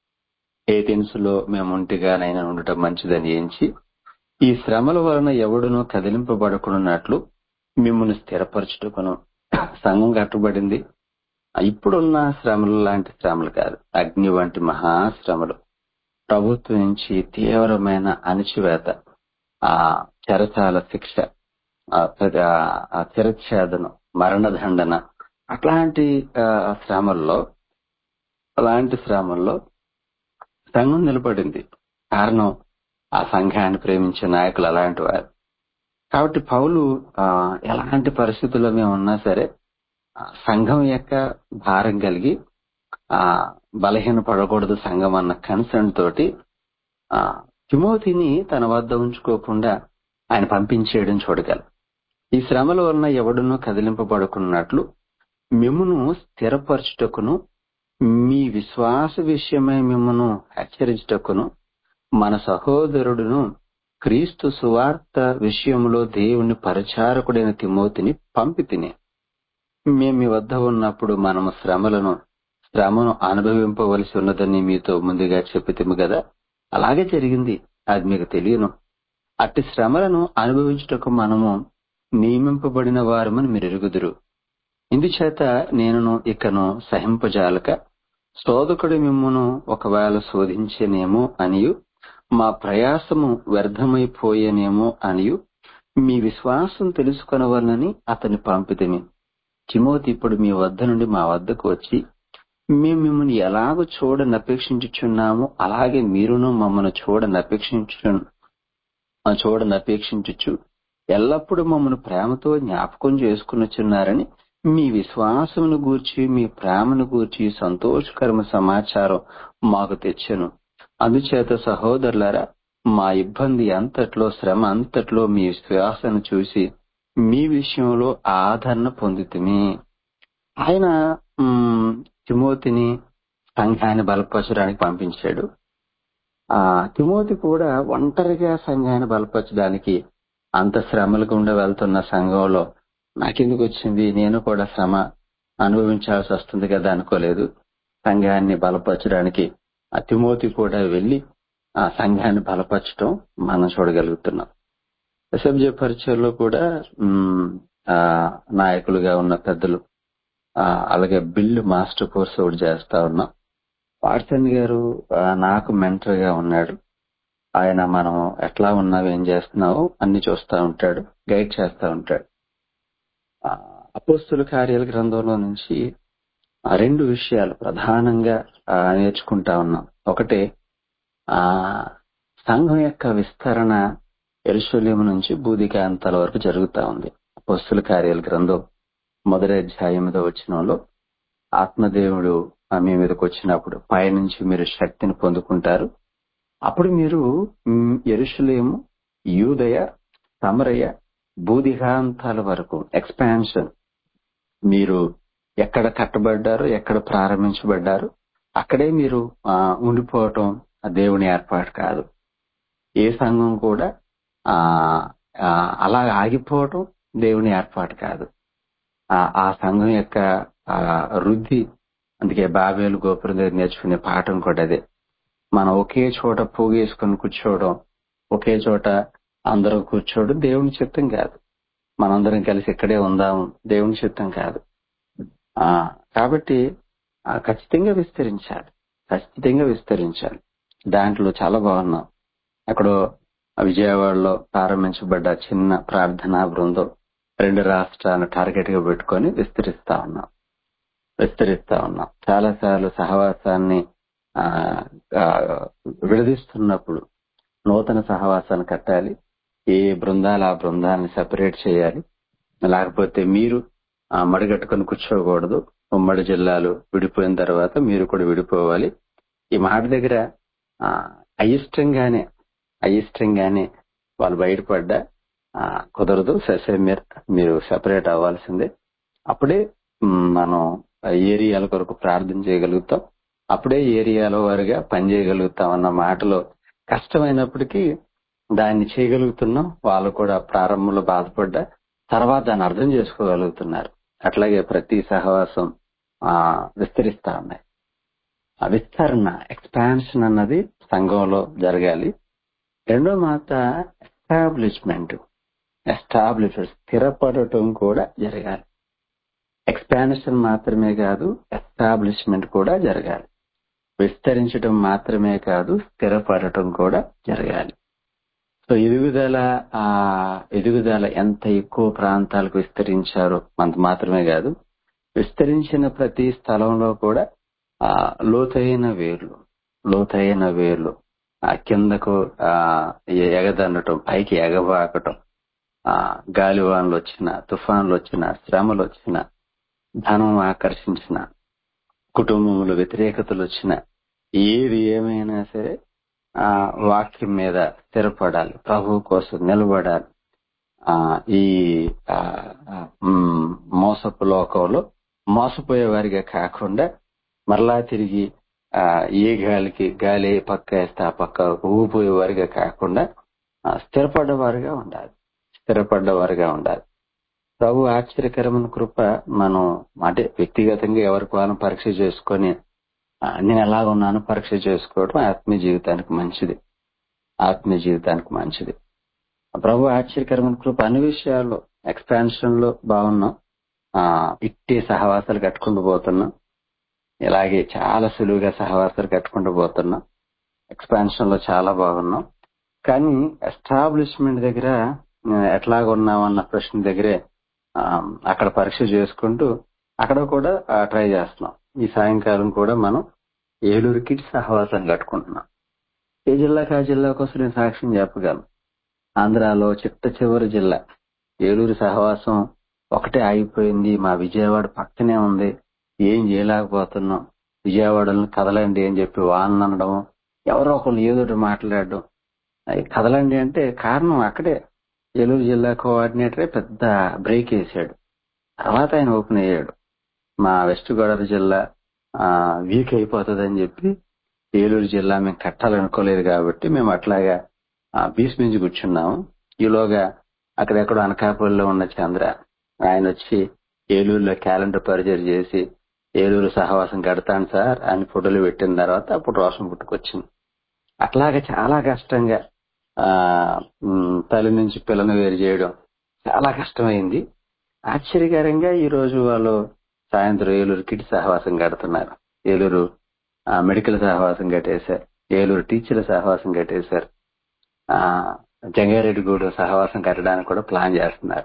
ఏ తినుసులో మేము ఉంటిగానైనా ఉండటం మంచిదని ఏంచి ఈ శ్రమల వలన ఎవడునూ కదిలింపబడకున్నట్లు మిమ్మల్ని స్థిరపరచుటకును సంఘం కట్టబడింది ఇప్పుడున్న శ్రమలు లాంటి శ్రమలు కాదు అగ్ని వంటి మహాశ్రమలు ప్రభుత్వం నుంచి తీవ్రమైన అణిచివేత ఆ చెరసాల శిక్ష ఆ చిరఛేదనం మరణదండన అట్లాంటి శ్రమల్లో అలాంటి శ్రమల్లో సంఘం నిలబడింది కారణం ఆ సంఘాన్ని ప్రేమించే నాయకులు అలాంటి వారు కాబట్టి పౌలు ఎలాంటి పరిస్థితుల్లో మేము ఉన్నా సరే సంఘం యొక్క భారం కలిగి ఆ బలహీన పడకూడదు సంఘం అన్న కన్సర్న్ తోటి ఆ తిమోతిని తన వద్ద ఉంచుకోకుండా ఆయన పంపించేయడం చూడగలం ఈ శ్రమల వలన ఎవడునూ కదిలింపబడుకున్నట్లు మిమ్మును స్థిరపరచుటకును మీ విశ్వాస విషయమై మిమ్మను హెచ్చరించుటకును మన సహోదరుడును క్రీస్తు సువార్త విషయంలో దేవుని పరిచారకుడైన తిమోతిని పంపి తిని మేము మీ వద్ద ఉన్నప్పుడు మనము శ్రమలను శ్రమను అనుభవింపవలసి ఉన్నదని మీతో ముందుగా చెప్పితిము కదా అలాగే జరిగింది అది మీకు తెలియను అట్టి శ్రమలను అనుభవించుటకు మనము నియమింపబడిన వారమని మీరు ఎరుగుదురు ఇందుచేత నేనును ఇకను సహింపజాలక శోధకుడు మిమ్మును ఒకవేళ శోధించేనేమో అనియు మా ప్రయాసము వ్యర్థమైపోయేనేమో అనియు మీ విశ్వాసం తెలుసుకొనవలనని అతని పంపితిని తిమోతి ఇప్పుడు మీ వద్ద నుండి మా వద్దకు వచ్చి మేము మిమ్మల్ని ఎలాగో చూడనపేక్షించుచున్నామో అలాగే మీరును మమ్మల్ని చూడనపేక్షించు చూడనపేక్షించుచు ఎల్లప్పుడూ మమ్మల్ని ప్రేమతో జ్ఞాపకం చేసుకునిచున్నారని మీ విశ్వాసమును గూర్చి మీ ప్రేమను గూర్చి సంతోషకరమ సమాచారం మాకు తెచ్చను అందుచేత సహోదరులారా మా ఇబ్బంది అంతట్లో శ్రమ అంతట్లో మీ విశ్వాసను చూసి మీ విషయంలో ఆదరణ పొందుతుమి ఆయన తిమోతిని సంఘాన్ని బలపరచడానికి పంపించాడు ఆ తిమోతి కూడా ఒంటరిగా సంఘాన్ని బలపరచడానికి అంత శ్రమలు గుండా వెళ్తున్న సంఘంలో నాకెందుకు వచ్చింది నేను కూడా శ్రమ అనుభవించాల్సి వస్తుంది కదా అనుకోలేదు సంఘాన్ని బలపరచడానికి ఆ తిమోతి కూడా వెళ్లి ఆ సంఘాన్ని బలపరచడం మనం చూడగలుగుతున్నాం ఎస్ఎఫ్జే పరిచయంలో కూడా ఆ నాయకులుగా ఉన్న పెద్దలు అలాగే బిల్డ్ మాస్టర్ కోర్స్ ఒకటి చేస్తా ఉన్నాం వాట్సన్ గారు నాకు మెంటర్ గా ఉన్నాడు ఆయన మనం ఎట్లా ఉన్నావు ఏం చేస్తున్నావు అన్ని చూస్తా ఉంటాడు గైడ్ చేస్తా ఉంటాడు అపోస్తుల కార్యాల గ్రంథంలో నుంచి రెండు విషయాలు ప్రధానంగా నేర్చుకుంటా ఉన్నాం ఒకటే ఆ సంఘం యొక్క విస్తరణ ఎరుశల్యం నుంచి బూదికాంతాల వరకు జరుగుతా ఉంది అపోస్తుల కార్యాల గ్రంథం మొదటి అధ్యాయం మీద వచ్చినంలో ఆత్మదేవుడు మీ మీదకి వచ్చినప్పుడు పైనుంచి మీరు శక్తిని పొందుకుంటారు అప్పుడు మీరు ఎరుషులేము యూదయ సమరయ భూదిగాంతాల వరకు ఎక్స్పాన్షన్ మీరు ఎక్కడ కట్టబడ్డారో ఎక్కడ ప్రారంభించబడ్డారో అక్కడే మీరు ఆ, ఉండిపోవటం ఆ దేవుని ఏర్పాటు కాదు ఏ సంఘం కూడా ఆ ఆ, అలా ఆగిపోవటం దేవుని ఏర్పాటు కాదు ఆ ఆ సంఘం యొక్క ఆ, వృద్ధి అందుకే బాబేలు గోపురం దగ్గర నేర్చుకునే పాఠం కూడా అదే మనం ఒకే చోట పోగేసుకొని కూర్చోవడం ఒకే చోట అందరూ కూర్చోవడం దేవుని చిత్తం కాదు మనందరం కలిసి ఇక్కడే ఉందాము దేవుని చిత్తం కాదు ఆ కాబట్టి ఆ, ఖచ్చితంగా విస్తరించాలి ఖచ్చితంగా విస్తరించాలి దాంట్లో చాలా బాగున్నాం అక్కడో విజయవాడలో ప్రారంభించబడ్డ చిన్న ప్రార్థనా బృందం రెండు రాష్ట్రాలను టార్గెట్ గా పెట్టుకొని విస్తరిస్తా ఉన్నాం విస్తరిస్తా ఉన్నాం చాలా సార్లు సహవాసాన్ని ఆ, ఆ, విడదీస్తున్నప్పుడు నూతన సహవాసాన్ని కట్టాలి ఏ బృందాలు ఆ బృందాలను సెపరేట్ చేయాలి లేకపోతే మీరు ఆ, మడిగట్టుకొని కూర్చోకూడదు ఉమ్మడి జిల్లాలు విడిపోయిన తర్వాత మీరు కూడా విడిపోవాలి ఈ మాట దగ్గర ఆ, అయిష్టంగానే అయిష్టంగానే వాళ్ళు బయటపడ్డా ఆ, కుదరదు ససే మీరు మీరు సెపరేట్ అవ్వాల్సిందే అప్పుడే మ్, మనం ఏరియాల కొరకు ప్రార్థన చేయగలుగుతాం అప్పుడే ఏరియాలో వారిగా పనిచేయగలుగుతాం అన్న మాటలో కష్టమైనప్పటికీ దాన్ని చేయగలుగుతున్నాం వాళ్ళు కూడా ప్రారంభంలో బాధపడ్డా తర్వాత దాన్ని అర్థం చేసుకోగలుగుతున్నారు అట్లాగే ప్రతి సహవాసం ఆ విస్తరిస్తా ఉన్నాయి ఆ విస్తరణ ఎక్స్పాన్షన్ అన్నది సంఘంలో జరగాలి రెండో మాట ఎస్టాబ్లిష్మెంట్ ఎస్టాబ్లిష్ స్థిరపడటం కూడా జరగాలి ఎక్స్పాన్షన్ మాత్రమే కాదు ఎస్టాబ్లిష్మెంట్ కూడా జరగాలి విస్తరించడం మాత్రమే కాదు స్థిరపడటం కూడా జరగాలి సో ఎదుగుదల ఆ ఎదుగుదల ఎంత ఎక్కువ ప్రాంతాలకు విస్తరించారో అంత మాత్రమే కాదు విస్తరించిన ప్రతి స్థలంలో కూడా ఆ లోతైన వేర్లు లోతైన వేర్లు ఆ కిందకు ఆ ఎగదన్నటం పైకి ఎగబాకటం ఆ గాలివాన్లు వచ్చిన తుఫాన్లు వచ్చిన శ్రమలు వచ్చిన ధనం ఆకర్షించిన కుటుంబంలో వ్యతిరేకతలు వచ్చిన ఏది ఏమైనా సరే ఆ వాక్యం మీద స్థిరపడాలి ప్రభు కోసం నిలబడాలి ఆ ఈ ఆ, ఆ, మ్, మోసపు లోకంలో మోసపోయే వారిగా కాకుండా మరలా తిరిగి ఆ ఏ గాలికి గాలి ఏ పక్క వేస్తే ఆ పక్క ఊగిపోయే వారిగా కాకుండా ఆ, స్థిరపడ్డవారుగా ఉండాలి స్థిరపడ్డవారుగా ఉండాలి ప్రభు ఆశ్చర్యకరమైన కృప మనం అంటే వ్యక్తిగతంగా ఎవరికి వాళ్ళని పరీక్ష చేసుకొని ఆ, నేను ఎలా ఉన్నాను పరీక్ష చేసుకోవడం ఆత్మీయ జీవితానికి మంచిది ఆత్మీయ జీవితానికి మంచిది ప్రభు ఆశ్చర్యకరమైన కృప అన్ని విషయాల్లో ఎక్స్పాన్షన్ లో బాగున్నాం ఆ ఇట్టే సహవాసాలు కట్టుకుంటూ పోతున్నాం ఇలాగే చాలా సులువుగా సహవాసాలు కట్టుకుంటూ పోతున్నాం ఎక్స్పాన్షన్ లో చాలా బాగున్నాం కానీ ఎస్టాబ్లిష్మెంట్ దగ్గర ఆ, ఎట్లాగున్నాం అన్న ప్రశ్న దగ్గరే ఆ, అక్కడ పరీక్ష చేసుకుంటూ అక్కడ కూడా ట్రై చేస్తున్నాం ఈ సాయంకాలం కూడా మనం ఏలూరుకి సహవాసం కట్టుకుంటున్నాం ఏ జిల్లాకి ఆ జిల్లా కోసం నేను సాక్ష్యం చెప్పగలను ఆంధ్రాలో చిట్ట చివరి జిల్లా ఏలూరు సహవాసం ఒకటే ఆగిపోయింది మా విజయవాడ పక్కనే ఉంది ఏం చేయలేకపోతున్నాం విజయవాడలో కదలండి అని చెప్పి వాన్ అనడం ఎవరో ఒకరు ఏదో ఒకటి మాట్లాడడం అది కదలండి అంటే కారణం అక్కడే ఏలూరు జిల్లా కోఆర్డినేటరే పెద్ద బ్రేక్ వేసాడు తర్వాత ఆయన ఓపెన్ అయ్యాడు మా వెస్ట్ గోదావరి జిల్లా ఆ, వీక్ అయిపోతుంది అని చెప్పి ఏలూరు జిల్లా మేము కట్టాలనుకోలేదు కాబట్టి మేము అట్లాగా ఆ, బీచ్ మించి కూర్చున్నాము ఈలోగా అక్కడెక్కడో అనకాపల్లిలో ఉన్న చంద్ర ఆయన వచ్చి ఏలూరులో క్యాలెండర్ పరిచయం చేసి ఏలూరు సహవాసం కడతాను సార్ అని ఫోటోలు పెట్టిన తర్వాత అప్పుడు రోషం పుట్టుకొచ్చింది అట్లాగా చాలా కష్టంగా ఆ ఉమ్, తల్లి నుంచి పిల్లని వేరు చేయడం చాలా కష్టమైంది ఆశ్చర్యకరంగా ఈ రోజు వాళ్ళు సాయంత్రం ఏలూరు కిట్ సహవాసం కడుతున్నారు ఏలూరు ఆ, మెడికల్ సహవాసం కట్టేశారు ఏలూరు టీచర్ల సహవాసం కట్టేశారు ఆ జంగారెడ్డిగూడ సహవాసం కట్టడానికి కూడా ప్లాన్ చేస్తున్నారు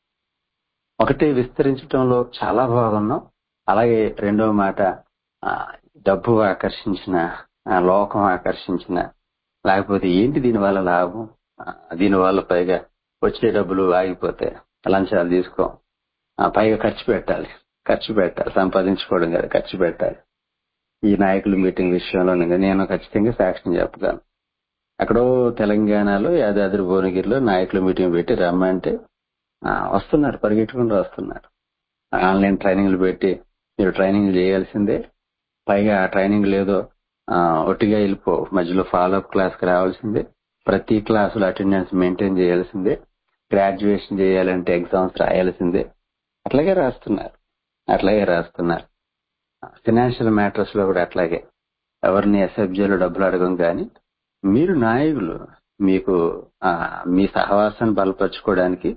ఒకటి విస్తరించడంలో చాలా బాగున్నాం అలాగే రెండవ మాట ఆ, డబ్బు ఆకర్షించిన ఆ, లోకం ఆకర్షించిన లేకపోతే ఏంటి దీని వల్ల లాభం ఆ, దీని వల్ల పైగా వచ్చే డబ్బులు ఆగిపోతే లంచాలు తీసుకో ఆ, పైగా ఖర్చు పెట్టాలి ఖర్చు పెట్టాలి సంపాదించుకోవడం కదా ఖర్చు పెట్టాలి ఈ నాయకుల మీటింగ్ విషయంలో నేను ఖచ్చితంగా సాక్ష్యం చెప్పగలను ఎక్కడో తెలంగాణలో యాదాద్రి భువనగిరిలో నాయకుల మీటింగ్ పెట్టి రమ్మంటే ఆ, వస్తున్నారు పరిగెట్టుకుంటూ వస్తున్నారు ఆన్లైన్ ట్రైనింగ్లు పెట్టి మీరు ట్రైనింగ్ చేయాల్సిందే పైగా ఆ ట్రైనింగ్ లేదో ఆ, ఒట్టిగా వెళ్ళిపో మధ్యలో ఫాలో అప్ క్లాస్ కి రావాల్సిందే ప్రతి క్లాసులో అటెండెన్స్ మెయింటైన్ చేయాల్సిందే గ్రాడ్యుయేషన్ చేయాలంటే ఎగ్జామ్స్ రాయాల్సిందే అట్లాగే రాస్తున్నారు అట్లాగే రాస్తున్నారు ఫినాన్షియల్ మ్యాటర్స్ లో కూడా అట్లాగే ఎవరిని ఎస్ఎఫ్జీలో డబ్బులు అడగం కానీ మీరు నాయకులు మీకు ఆ, మీ సహవాసాన్ని బలపరచుకోవడానికి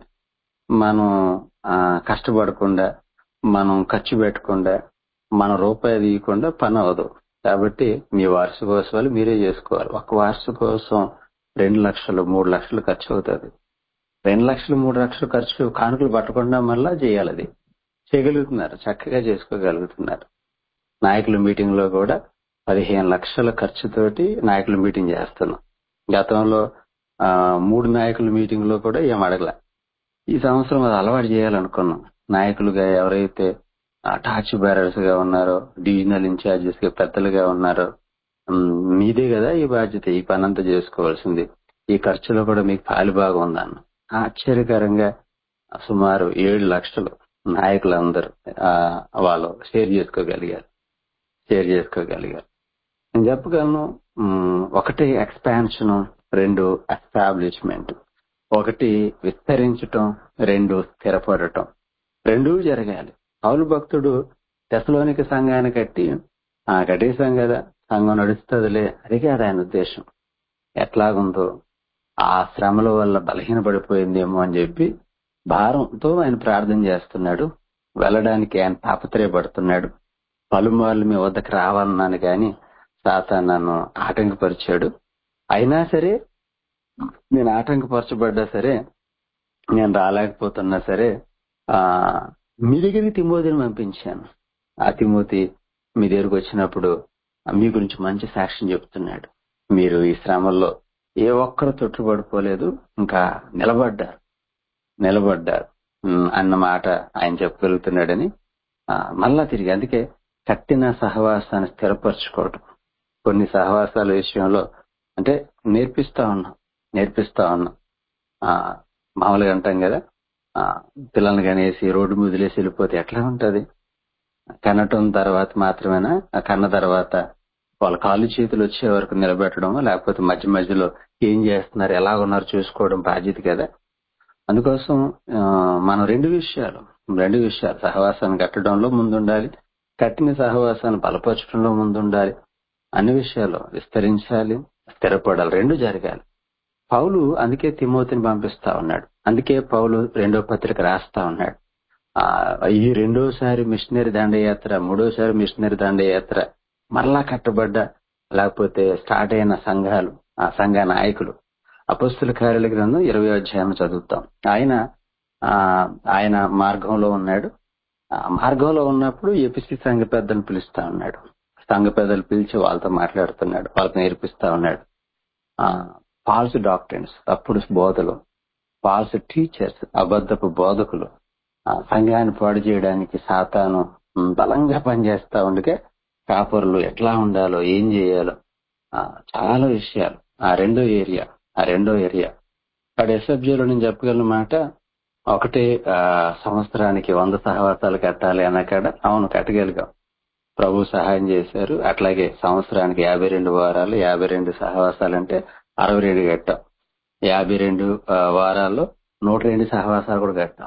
మనం ఆ, కష్టపడకుండా మనం ఖర్చు పెట్టకుండా మన రూపాయి తీయకుండా పని అవ్వదు కాబట్టి మీ వార్షికోత్సవాలు మీరే చేసుకోవాలి ఒక వార్షికోత్సవం రెండు లక్షలు మూడు లక్షలు ఖర్చు అవుతుంది రెండు లక్షలు మూడు లక్షలు ఖర్చు కానుకలు పట్టకుండా మళ్ళా చేయాలి అది చేయగలుగుతున్నారు చక్కగా చేసుకోగలుగుతున్నారు నాయకుల మీటింగ్ లో కూడా పదిహేను లక్షల ఖర్చుతోటి నాయకుల మీటింగ్ చేస్తున్నాం గతంలో ఆ, మూడు నాయకుల మీటింగ్ లో కూడా ఏం అడగల ఈ సంవత్సరం అది అలవాటు చేయాలనుకున్నాం నాయకులుగా ఎవరైతే టార్చ్ బ్యారర్స్ గా ఉన్నారో డివిజనల్ ఇన్ఛార్జెస్ గా పెద్దలుగా ఉన్నారో ఉమ్, మీదే కదా ఈ బాధ్యత ఈ పని అంతా చేసుకోవాల్సింది ఈ ఖర్చులో కూడా మీకు పాలు బాగా ఉందన్న ఆశ్చర్యకరంగా సుమారు ఏడు లక్షలు నాయకులందరూ ఆ, వాళ్ళు షేర్ చేసుకోగలిగారు షేర్ చేసుకోగలిగారు నేను చెప్పగలను ఉమ్, ఒకటి ఎక్స్పాన్షన్ రెండు ఎస్టాబ్లిష్మెంట్ ఒకటి విస్తరించటం రెండు స్థిరపడటం రెండూ జరగాలి పౌలు భక్తుడు తెసలోనికి సంఘాన్ని కట్టి ఆ కట్టేశాం కదా సంఘం నడుస్తుందిలే అది కాదు ఆయన ఉద్దేశం ఎట్లాగుందో ఆ శ్రమల వల్ల బలహీనపడిపోయిందేమో అని చెప్పి భారంతో ఆయన ప్రార్థన చేస్తున్నాడు వెళ్ళడానికి ఆయన తాపత్రయపడుతున్నాడు పలుమార్లు మీ వద్దకు రావాలన్నాను కానీ సాతా నన్ను ఆటంకపరిచాడు అయినా సరే నేను ఆటంకపరచబడ్డా సరే నేను రాలేకపోతున్నా సరే ఆ మీ దగ్గరికి తిమోతిని పంపించాను ఆ తిమోతి మీ దగ్గరకు వచ్చినప్పుడు మీ గురించి మంచి సాక్ష్యం చెప్తున్నాడు మీరు ఈ శ్రమల్లో ఏ ఒక్కరు తొట్టుపడిపోలేదు ఇంకా నిలబడ్డారు నిలబడ్డారు ఉమ్, అన్న మాట ఆయన చెప్పగలుగుతున్నాడని ఆ, మళ్ళా తిరిగి అందుకే కట్టిన సహవాసాన్ని స్థిరపరచుకోవడం కొన్ని సహవాసాల విషయంలో అంటే నేర్పిస్తా ఉన్నాం నేర్పిస్తా ఉన్నాం ఆ, మామూలుగా అంటాం కదా ఆ, పిల్లల్ని కనేసి రోడ్డు మీద వదిలేసి వెళ్ళిపోతే ఎట్లా ఉంటది కనటం తర్వాత మాత్రమేనా ఆ కన్న తర్వాత వాళ్ళ కాళ్ళు చేతులు వచ్చే వరకు నిలబెట్టడం లేకపోతే మధ్య మధ్యలో ఏం చేస్తున్నారు ఎలా ఉన్నారు చూసుకోవడం బాధ్యత కదా అందుకోసం ఆ, మనం రెండు విషయాలు రెండు విషయాలు సహవాసాన్ని కట్టడంలో ముందుండాలి కట్టిన సహవాసాన్ని బలపరచడంలో ముందుండాలి అన్ని విషయాలు విస్తరించాలి స్థిరపడాలి రెండు జరగాలి పౌలు అందుకే తిమోతిని పంపిస్తా ఉన్నాడు అందుకే పౌలు రెండో పత్రిక రాస్తా ఉన్నాడు ఆ ఈ రెండోసారి మిషనరీ దండయాత్ర మూడోసారి మిషనరీ దండయాత్ర మరలా కట్టబడ్డ లేకపోతే స్టార్ట్ అయిన సంఘాలు ఆ సంఘ నాయకులు అపస్తుల కార్యాల గ్రంథం ఇరవై అధ్యాయం చదువుతాం ఆయన ఆ ఆయన మార్గంలో ఉన్నాడు ఆ మార్గంలో ఉన్నప్పుడు ఎపిసి సంఘ పెద్దలు పిలుస్తా ఉన్నాడు సంఘ పెద్దలు పిలిచి వాళ్ళతో మాట్లాడుతున్నాడు వాళ్ళతో నేర్పిస్తా ఉన్నాడు ఆ ఫాల్స్ డాక్టర్స్ తప్పుడు బోధలు ఫాల్స్ టీచర్స్ అబద్ధపు బోధకులు ఆ సంఘాన్ని పాడు చేయడానికి సాతాను ఉమ్, బలంగా పనిచేస్తా ఉండగా కాపరులు ఎట్లా ఉండాలో ఏం చేయాలో ఆ, చాలా విషయాలు ఆ రెండో ఏరియా ఆ రెండో ఏరియా అక్కడ ఎస్ఎఫ్జీలో నేను చెప్పగలను మాట ఒకటే ఆ, సంవత్సరానికి వంద సహవాసాలు కట్టాలి అన్నకాడ అవును కట్టగలిగాం ప్రభు సహాయం చేశారు అట్లాగే సంవత్సరానికి యాభై రెండు వారాలు యాభై రెండు సహవాసాలు అంటే అరవై రెండు కట్టాం యాభై రెండు ఆ, వారాల్లో నూట రెండు సహవాసాలు కూడా కట్టాం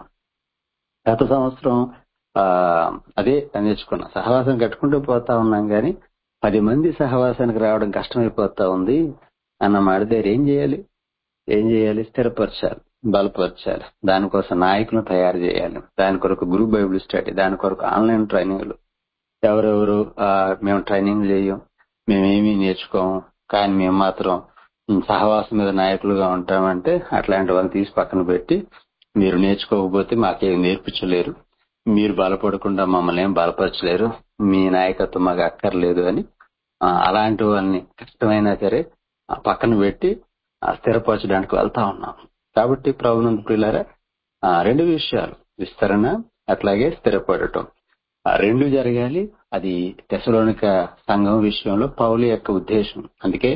గత సంవత్సరం ఆ అదే నేర్చుకున్నాం సహవాసం కట్టుకుంటూ పోతా ఉన్నాం కానీ పది మంది సహవాసానికి రావడం కష్టమైపోతా ఉంది అన్న మాట దగ్గర ఏం చేయాలి ఏం చేయాలి స్థిరపరచాలి బలపరచాలి దానికోసం నాయకులను తయారు చేయాలి దాని కొరకు గ్రూప్ బైబిల్ స్టడీ దాని కొరకు ఆన్లైన్ ట్రైనింగ్లు ఎవరెవరు ఆ, మేము ట్రైనింగ్ చేయం మేమేమీ నేర్చుకోము కానీ మేము మాత్రం ఉమ్, సహవాసం మీద నాయకులుగా ఉంటామంటే అట్లాంటి వాళ్ళని తీసి పక్కన పెట్టి మీరు నేర్చుకోకపోతే మాకేం నేర్పించలేరు మీరు బలపడకుండా మమ్మల్ని ఏం బలపరచలేరు మీ నాయకత్వం మాకు అక్కర్లేదు అని ఆ, అలాంటి వాళ్ళని కష్టమైనా సరే ఆ, పక్కన పెట్టి ఆ, స్థిరపరచడానికి వెళ్తా ఉన్నాం కాబట్టి ప్రభునందు ప్రియులారా ఆ, రెండు విషయాలు విస్తరణ అట్లాగే స్థిరపడటం ఆ రెండు జరగాలి అది తెసలోనిక సంఘం విషయంలో పౌలు యొక్క ఉద్దేశం అందుకే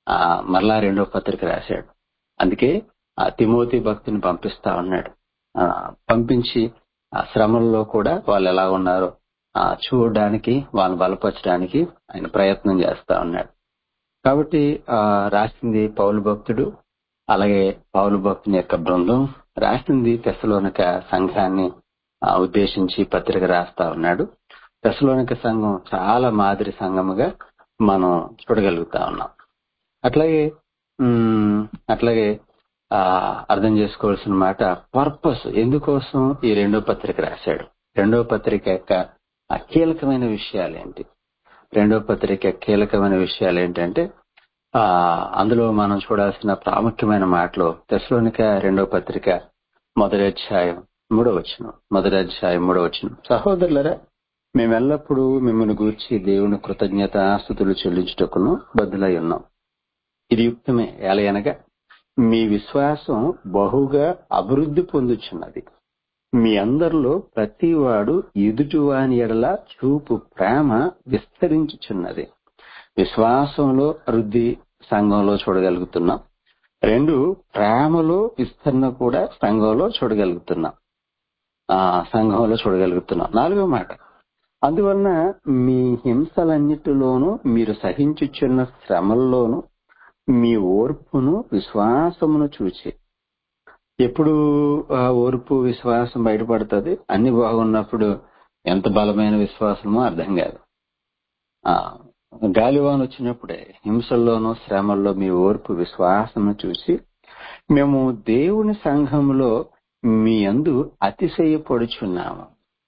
ఆ మరలా రెండో పత్రిక రాశాడు అందుకే ఆ తిమోతి భక్తిని పంపిస్తా ఉన్నాడు ఆ పంపించి ఆ శ్రమల్లో కూడా వాళ్ళు ఎలా ఉన్నారో ఆ చూడడానికి వాళ్ళని బలపరచడానికి ఆయన ప్రయత్నం చేస్తా ఉన్నాడు కాబట్టి ఆ రాసింది పౌలు భక్తుడు అలాగే పౌలు భక్తుని యొక్క బృందం రాసింది తెసలోనిక సంఘాన్ని ఆ, ఉద్దేశించి పత్రిక రాస్తా ఉన్నాడు తెసలోనిక సంఘం చాలా మాదిరి సంఘముగా మనం చూడగలుగుతా ఉన్నాం అట్లాగే ఉమ్, అట్లాగే ఆ, అర్థం చేసుకోవాల్సిన మాట పర్పస్ ఎందుకోసం ఈ రెండో పత్రిక రాశాడు రెండో పత్రిక యొక్క ఆ కీలకమైన విషయాలు ఏంటి రెండో పత్రిక కీలకమైన విషయాలు ఏంటంటే ఆ అందులో మనం చూడాల్సిన ప్రాముఖ్యమైన మాటలు తెసలోనిక రెండో పత్రిక మొదటి అధ్యాయం మూడో వచనం మొదటి అధ్యాయం మూడో వచనం సహోదరులరా మేమెల్లప్పుడూ మిమ్మల్ని గూర్చి దేవుని కృతజ్ఞత స్థుతులు చెల్లించుటకును బద్దులై ఉన్నాం ఇది యుక్తమే ఎలయనగా మీ విశ్వాసం బహుగా అభివృద్ధి పొందుచున్నది మీ అందరిలో ప్రతివాడు ఎదుటివాని ఎడల చూపు ప్రేమ విస్తరించుచున్నది విశ్వాసంలో వృద్ధి సంఘంలో చూడగలుగుతున్నాం రెండు ప్రేమలో విస్తరణ కూడా సంఘంలో చూడగలుగుతున్నాం ఆ సంఘంలో చూడగలుగుతున్నాం నాలుగో మాట అందువలన మీ హింసలన్నిటిలోనూ మీరు సహించుచున్న శ్రమల్లోనూ మీ ఓర్పును విశ్వాసమును చూచి ఎప్పుడు ఆ ఓర్పు విశ్వాసం బయటపడుతుంది అన్ని బాగున్నప్పుడు ఎంత బలమైన విశ్వాసమో అర్థం కాదు ఆ గాలివాన వచ్చినప్పుడే హింసల్లోనూ శ్రమల్లో మీ ఓర్పు విశ్వాసము చూసి మేము దేవుని సంఘంలో మీ అందు అతిశయపడుచున్నాము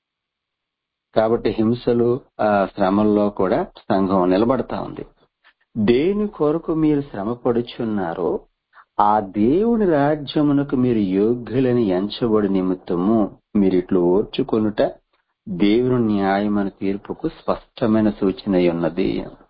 కాబట్టి హింసలు ఆ శ్రమల్లో కూడా సంఘం నిలబడతా ఉంది దేని కొరకు మీరు శ్రమ పడుచున్నారో ఆ దేవుని రాజ్యమునకు మీరు యోగ్యులని ఎంచబడి నిమిత్తము మీరు ఇట్లు ఓర్చుకొనుట దేవుని న్యాయమైన తీర్పుకు స్పష్టమైన సూచన అయి ఉన్నది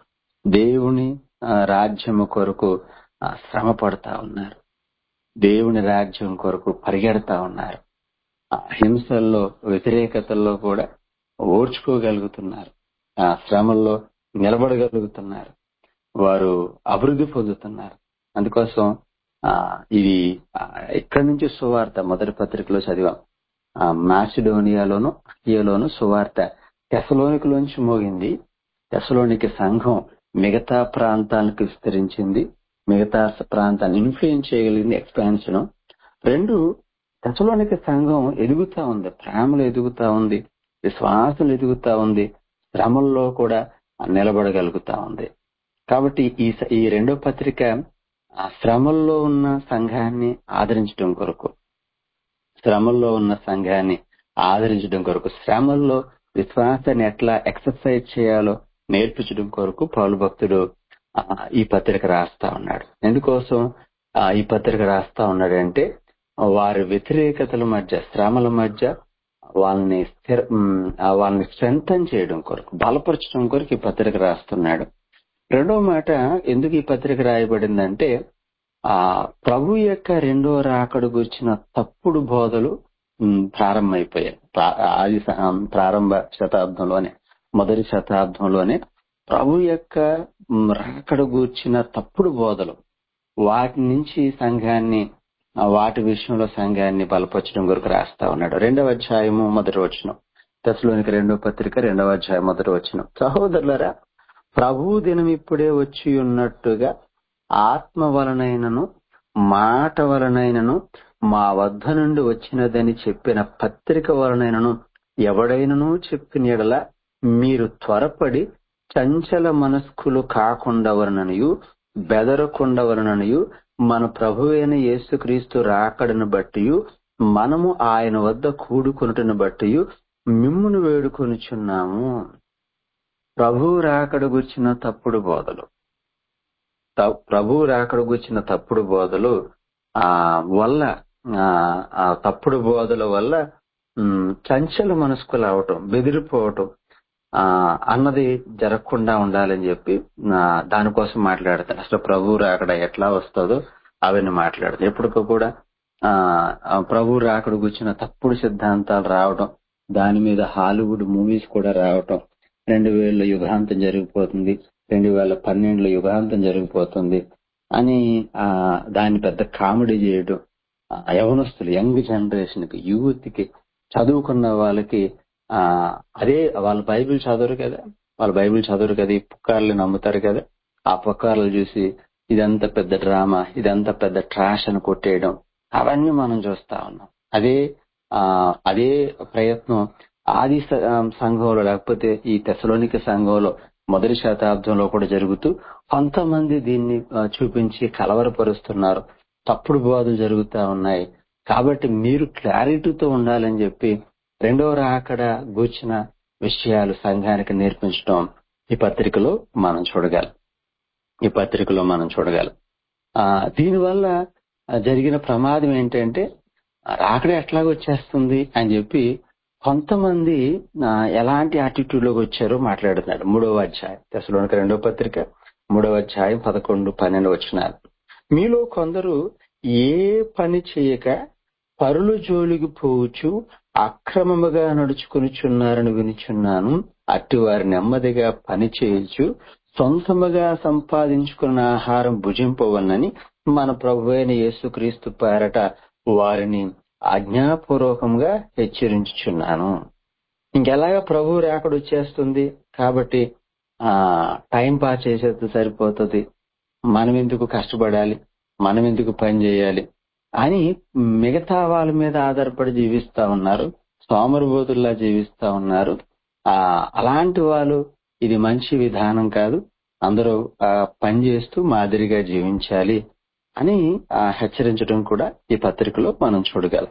దేవుని ఆ, రాజ్యము కొరకు ఆ, శ్రమ పడతా ఉన్నారు దేవుని రాజ్యం కొరకు పరిగెడతా ఉన్నారు ఆ హింసల్లో వ్యతిరేకతల్లో కూడా ఓర్చుకోగలుగుతున్నారు ఆ శ్రమల్లో నిలబడగలుగుతున్నారు వారు అభివృద్ధి పొందుతున్నారు అందుకోసం ఆ ఇది ఆ, ఇక్కడి నుంచి సువార్త మొదటి పత్రికలో చదివాం ఆ, మాసిడోనియాలోను అకియాలోను సువార్త తెసలోనికలోంచి మోగింది తెసలోనికి సంఘం మిగతా ప్రాంతాలకు విస్తరించింది మిగతా ప్రాంతాన్ని ఇన్ఫ్లుయెన్స్ చేయగలిగింది ఎక్స్పాన్షన్ రెండు తెసలోనికి సంఘం ఎదుగుతా ఉంది ప్రేమలో ఎదుగుతా ఉంది విశ్వాసం ఎదుగుతా ఉంది శ్రమల్లో కూడా నిలబడగలుగుతా ఉంది కాబట్టి ఈ స- ఈ రెండో పత్రిక ఆ శ్రమల్లో ఉన్న సంఘాన్ని ఆదరించడం కొరకు శ్రమల్లో ఉన్న సంఘాన్ని ఆదరించడం కొరకు శ్రమల్లో విశ్వాసాన్ని ఎట్లా ఎక్సర్సైజ్ చేయాలో నేర్పించడం కొరకు పౌలు భక్తుడు ఆ, ఈ పత్రిక రాస్తా ఉన్నాడు ఎందుకోసం ఆ, ఈ పత్రిక రాస్తా ఉన్నాడంటే వారి వ్యతిరేకతల మధ్య శ్రమల మధ్య వాళ్ళని స్థిర ఉమ్, ఆ, వాళ్ళని స్ట్రెంథన్ చేయడం కొరకు బలపరచడం కొరకు ఈ పత్రిక రాస్తున్నాడు రెండో మాట ఎందుకు ఈ పత్రిక రాయబడిందంటే ఆ ప్రభు యొక్క రెండో రాకడు గురించిన తప్పుడు బోధలు ఉమ్, ప్రారంభమైపోయాయి ప్రా- ఆది స- ఆ, ప్రారంభ శతాబ్దంలోనే మొదటి శతాబ్దంలోనే ప్రభు యొక్క ఉమ్, రాకడు గూర్చిన తప్పుడు బోధలు వాటి నుంచి సంఘాన్ని ఆ, వాటి విషయంలో సంఘాన్ని బలపరచడం కొరకు రాస్తా ఉన్నాడు రెండవ అధ్యాయము మొదటి వచనం దశలోనికి రెండవ పత్రిక రెండవ అధ్యాయం మొదటి వచనం సహోదరులరా ప్రభు దినం ఇప్పుడే వచ్చి ఉన్నట్టుగా ఆత్మ వలనైనను మాట వలనైనను మా వద్ద నుండి వచ్చినదని చెప్పిన పత్రిక వలనైనను ఎవడైనను చెప్పిన ఎడల మీరు త్వరపడి చంచల మనస్కులు కాకుండవలననియు బెదరకుండవలననియు మన ప్రభువైన యేసుక్రీస్తు రాకడను బట్టి మనము ఆయన వద్ద కూడుకొనుటను బట్టి మిమ్మును వేడుకొనుచున్నాము ప్రభు రాకడ గుర్చిన తప్పుడు బోధలు త- ప్రభు రాకడ గుర్చిన తప్పుడు బోధలు ఆ వల్ల ఆ ఆ తప్పుడు బోధల వల్ల ఉమ్, చంచల మనస్కులు అవటం బెదిరిపోవటం ఆ అన్నది జరగకుండా ఉండాలని చెప్పి ఆ, దానికోసం మాట్లాడతాను అసలు ప్రభు రాకడ ఎట్లా వస్తుందో అవన్నీ మాట్లాడతాను ఎప్పటికో కూడా ఆ ఆ ప్రభు రాకడ గుర్చిన తప్పుడు సిద్ధాంతాలు రావడం దాని మీద హాలీవుడ్ మూవీస్ కూడా రావటం రెండు వేల యుగాంతం జరిగిపోతుంది రెండు వేల పన్నెండులో యుగాంతం జరిగిపోతుంది అని ఆ దాన్ని పెద్ద కామెడీ చేయడం ఆ, యవనస్తులు యంగ్ జనరేషన్ కి యూత్ కి చదువుకున్న వాళ్ళకి ఆ అదే వాళ్ళ బైబిల్ చదవరు కదా వాళ్ళ బైబిల్ చదవరు కదా ఈ పుకార్లు నమ్ముతారు కదా ఆ పుకార్లు చూసి ఇదంతా పెద్ద డ్రామా ఇదంతా పెద్ద ట్రాష్ అని కొట్టేయడం అవన్నీ మనం చూస్తా ఉన్నాం అదే ఆ అదే ప్రయత్నం ఆది స- ఆ, సంఘంలో లేకపోతే ఈ తెసలోనిక సంఘంలో మొదటి శతాబ్దంలో కూడా జరుగుతూ కొంతమంది దీన్ని ఆ, చూపించి కలవరపరుస్తున్నారు తప్పుడు బోధలు జరుగుతా ఉన్నాయి కాబట్టి మీరు క్లారిటీతో ఉండాలని చెప్పి రెండవ రాకడ గూర్చిన విషయాలు సంఘానికి నేర్పించడం ఈ పత్రికలో మనం చూడగలం ఈ పత్రికలో మనం చూడగలం ఆ దీనివల్ల ఆ, జరిగిన ప్రమాదం ఏంటంటే ఆ, రాకడ ఎట్లాగ వచ్చేస్తుంది అని చెప్పి కొంతమంది ఆ, ఎలాంటి యాటిట్యూడ్ లోకి వచ్చారో మాట్లాడుతున్నాడు మూడవ అధ్యాయం తెసలోనిక రెండవ పత్రిక మూడవ అధ్యాయం పదకొండు పన్నెండు వచ్చినారు మీలో కొందరు ఏ పని చేయక పరుల జోలికి పోవచ్చు అక్రమముగా నడుచుకునిచున్నారని వినిచున్నాను అట్టి వారి నెమ్మదిగా పని చేయొచ్చు సొంతముగా సంపాదించుకున్న ఆహారం భుజింపవన్నని మన ప్రభు అయిన యేసుక్రీస్తు పేరట వారిని ఆజ్ఞాపూర్వకంగా హెచ్చరించుచున్నాను ఇంకెలాగా ప్రభు రాకడ వచ్చేస్తుంది కాబట్టి ఆ టైం పాస్ చేసేది సరిపోతుంది మనం ఎందుకు కష్టపడాలి మనం ఎందుకు పని చేయాలి అని మిగతా వాళ్ళ మీద ఆధారపడి జీవిస్తా ఉన్నారు సోమరబోతుల్లా జీవిస్తా ఉన్నారు ఆ అలాంటి వాళ్ళు ఇది మంచి విధానం కాదు అందరూ ఆ, పని చేస్తూ మాదిరిగా జీవించాలి అని ఆ, హెచ్చరించడం కూడా ఈ పత్రికలో మనం చూడగలం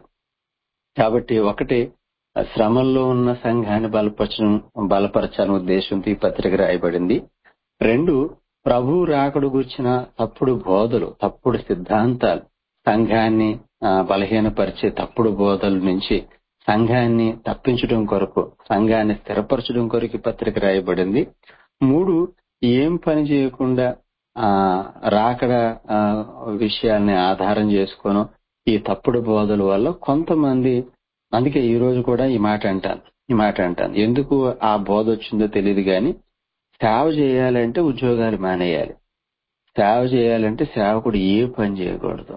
కాబట్టి ఒకటి ఆ, శ్రమల్లో ఉన్న సంఘాన్ని బలపరచడం బలపరచాలని ఉద్దేశంతో ఈ పత్రిక రాయబడింది రెండు ప్రభు రాకడు గుర్చిన తప్పుడు బోధలు తప్పుడు సిద్ధాంతాలు సంఘాన్ని ఆ, బలహీనపరిచే తప్పుడు బోధల నుంచి సంఘాన్ని తప్పించడం కొరకు సంఘాన్ని స్థిరపరచడం కొరకు ఈ పత్రిక రాయబడింది మూడు ఏం పని చేయకుండా ఆ రాకడ ఆ, విషయాల్ని ఆధారం చేసుకోను ఈ తప్పుడు బోధల వల్ల కొంతమంది అందుకే ఈ రోజు కూడా ఈ మాట అంటాను ఈ మాట అంటాను ఎందుకు ఆ బోధ వచ్చిందో తెలియదు కానీ సేవ చేయాలంటే ఉద్యోగాలు మానేయాలి సేవ చేయాలంటే సేవకుడు ఏ పని చేయకూడదు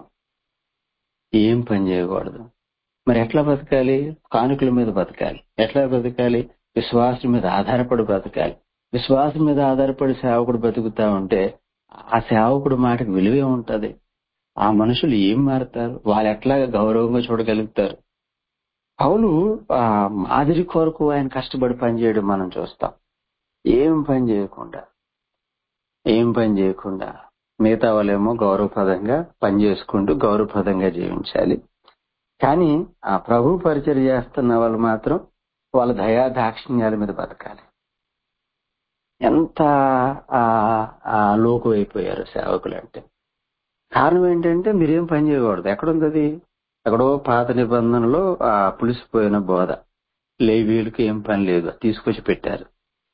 ఏం పని చేయకూడదు మరి ఎట్లా బతకాలి కానుకల మీద బతకాలి ఎట్లా బతకాలి విశ్వాసం మీద ఆధారపడి బ్రతకాలి విశ్వాసం మీద ఆధారపడి సేవకుడు బతుకుతా ఉంటే ఆ సేవకుడు మాటకు విలువే ఉంటది ఆ మనుషులు ఏం మారుతారు వాళ్ళు ఎట్లా గౌరవంగా చూడగలుగుతారు పౌలు ఆ మాదిరి కొరకు ఆయన కష్టపడి పనిచేయడం మనం చూస్తాం ఏం పని చేయకుండా ఏం పని చేయకుండా మిగతా వాళ్ళేమో గౌరవప్రదంగా పని చేసుకుంటూ గౌరవప్రదంగా జీవించాలి కానీ ఆ ప్రభు పరిచయం చేస్తున్న వాళ్ళు మాత్రం వాళ్ళ దయా దాక్షిణ్యాల మీద బతకాలి ఎంత ఆ, ఆ లోకు అయిపోయారు సేవకులు అంటే కారణం ఏంటంటే మీరేం పని చేయకూడదు ఎక్కడుంది అది ఎక్కడో పాత నిబంధనలో ఆ పులిసిపోయిన బోధ లేవీలకు ఏం పని లేదు తీసుకొచ్చి పెట్టారు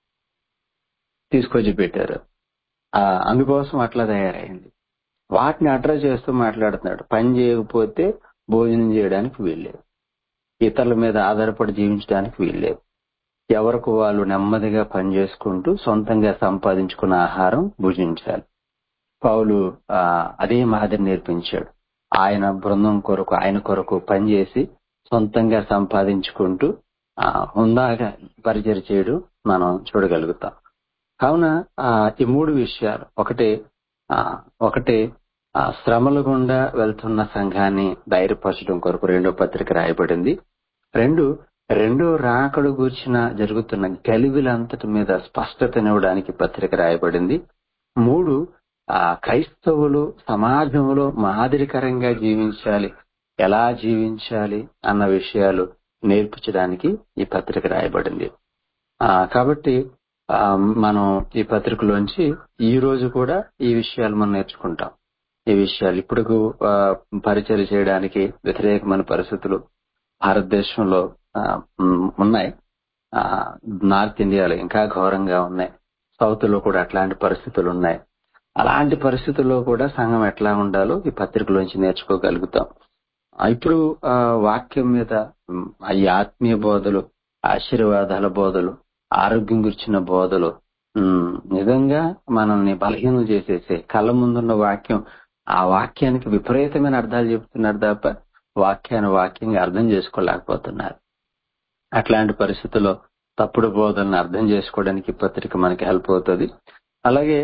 తీసుకొచ్చి పెట్టారు ఆ అందుకోసం అట్లా తయారైంది వాటిని అడ్రస్ చేస్తూ మాట్లాడుతున్నాడు పని చేయకపోతే భోజనం చేయడానికి వీల్లేదు ఇతరుల మీద ఆధారపడి జీవించడానికి వీల్లేదు ఎవరికి వాళ్ళు నెమ్మదిగా పని చేసుకుంటూ సొంతంగా సంపాదించుకున్న ఆహారం భుజించాలి పౌలు ఆ, అదే మాదిరి నేర్పించాడు ఆయన బృందం కొరకు ఆయన కొరకు పనిచేసి సొంతంగా సంపాదించుకుంటూ ఆ, హుందాగా పరిచయం చేయడం మనం చూడగలుగుతాం కావున ఆ, ఈ మూడు విషయాలు ఒకటి ఆ, ఒకటి ఆ, శ్రమల గుండా వెళ్తున్న సంఘాన్ని ధైర్యపరచడం కొరకు రెండో పత్రిక రాయబడింది రెండు రెండో రాకడు గూర్చిన జరుగుతున్న గలిబిలంతటి మీద స్పష్టతనివ్వడానికి పత్రిక రాయబడింది మూడు ఆ క్రైస్తవులు సమాజంలో మాదిరికరంగా జీవించాలి ఎలా జీవించాలి అన్న విషయాలు నేర్పించడానికి ఈ పత్రిక రాయబడింది ఆ కాబట్టి ఆ, మనం ఈ పత్రికలోంచి ఈ రోజు కూడా ఈ విషయాలు మనం నేర్చుకుంటాం ఈ విషయాలు ఇప్పుడు పరిచయం చేయడానికి వ్యతిరేకమైన పరిస్థితులు భారతదేశంలో ఆ, ఉమ్, ఉన్నాయి ఆ, నార్త్ ఇండియాలో ఇంకా ఘోరంగా ఉన్నాయి సౌత్ లో కూడా అట్లాంటి పరిస్థితులు ఉన్నాయి అలాంటి పరిస్థితుల్లో కూడా సంఘం ఎట్లా ఉండాలో ఈ పత్రికలోంచి నేర్చుకోగలుగుతాం ఆ, ఇప్పుడు ఆ, వాక్యం మీద ఉమ్, ఈ ఆత్మీయ బోధలు ఆశీర్వాదాల బోధలు ఆరోగ్యం గురించిన బోధలు ఉమ్, నిజంగా మనల్ని బలహీనం చేసేసే కళ్ళ ముందున్న వాక్యం ఆ వాక్యానికి విపరీతమైన అర్థాలు చెప్తున్నారు తప్ప వాక్యాన్ని వాక్యంగా అర్థం చేసుకోలేకపోతున్నారు అట్లాంటి పరిస్థితుల్లో తప్పుడు బోధనను అర్థం చేసుకోవడానికి ఈ పత్రిక మనకి హెల్ప్ అవుతుంది అలాగే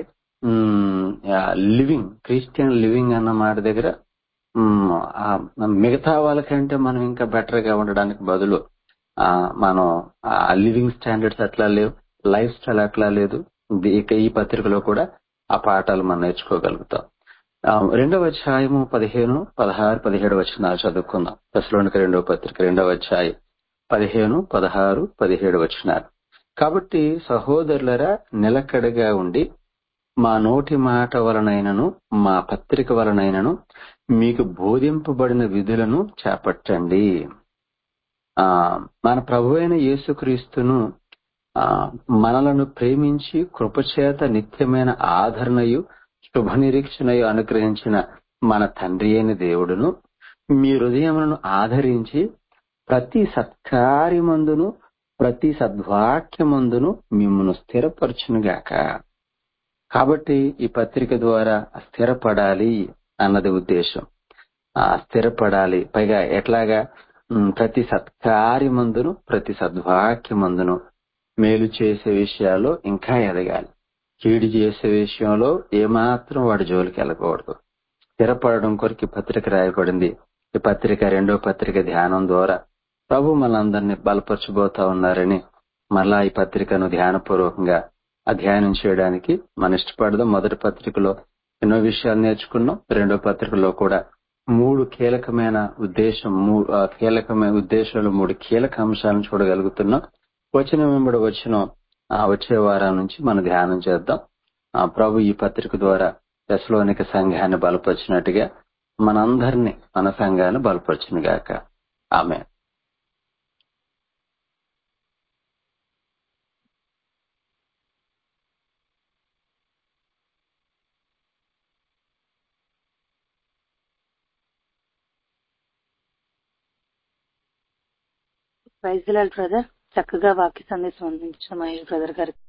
లివింగ్ క్రిస్టియన్ లివింగ్ అన్న మాట దగ్గర ఉమ్, ఆ మిగతా వాళ్ళకంటే మనం ఇంకా బెటర్ గా ఉండడానికి బదులు ఆ మనం ఆ లివింగ్ స్టాండర్డ్స్ అట్లా లేవు లైఫ్ స్టైల్ అట్లా లేదు ఇది ఇక ఈ పత్రికలో కూడా ఆ పాఠాలు మనం నేర్చుకోగలుగుతాం ఆ, రెండవ అధ్యాయము పదిహేను పదహారు పదిహేడు వచనాలు చదువుకుందాం దశలోనికి రెండవ పత్రిక రెండవ అధ్యాయం పదిహేను పదహారు పదిహేడు వచనాలు కాబట్టి సహోదరులరా నిలకడగా ఉండి మా నోటి మాట వలనైనను మా పత్రిక వలనైనను మీకు బోధింపబడిన విధులను చేపట్టండి ఆ మన ప్రభు అయిన యేసుక్రీస్తును ఆ మనలను ప్రేమించి కృపచేత నిత్యమైన ఆదరణయు శుభ నిరీక్షణయు అనుగ్రహించిన మన తండ్రి అయిన దేవుడును మీ హృదయములను ఆదరించి ప్రతి సత్కార్యమందును ప్రతి సద్వాక్యమందును మిమ్మల్ని స్థిరపరచునుగాక కాబట్టి ఈ పత్రిక ద్వారా స్థిరపడాలి అన్నది ఉద్దేశం ఆ స్థిరపడాలి పైగా ఎట్లాగా ఉమ్, ప్రతి సత్కార్యమందును ప్రతి సద్వాక్యమందును మేలు చేసే విషయాల్లో ఇంకా ఎదగాలి కీడు చేసే విషయంలో ఏమాత్రం వాడి జోలికి వెళ్ళకూడదు స్థిరపడడం కొరకు ఈ పత్రిక రాయబడింది ఈ పత్రిక రెండో పత్రిక ధ్యానం ద్వారా ప్రభు మనందరినీ బలపరచబోతా ఉన్నారని మరలా ఈ పత్రికను ధ్యానపూర్వకంగా అధ్యయనం చేయడానికి మనం ఇష్టపడదాం మొదటి పత్రికలో ఎన్నో విషయాలు నేర్చుకున్నాం రెండో పత్రికలో కూడా మూడు కీలకమైన ఉద్దేశం మూ- ఆ, కీలకమైన ఉద్దేశాలు మూడు కీలక అంశాలను చూడగలుగుతున్నాం వచ్చిన వెంబడి వచ్చిన వచ్చే వారం నుంచి మనం ధ్యానం చేద్దాం ఆ, ప్రభు ఈ పత్రిక ద్వారా దశలోనిక సంఘాన్ని బలపరిచినట్టుగా మనందరినీ మన సంఘాన్ని బలపరచును గాక ఆమె ప్రైజ్ లాల్ బ్రదర్ చక్కగా వాక్య సందేశం అందించిన మహేష్ బ్రదర్ గారికి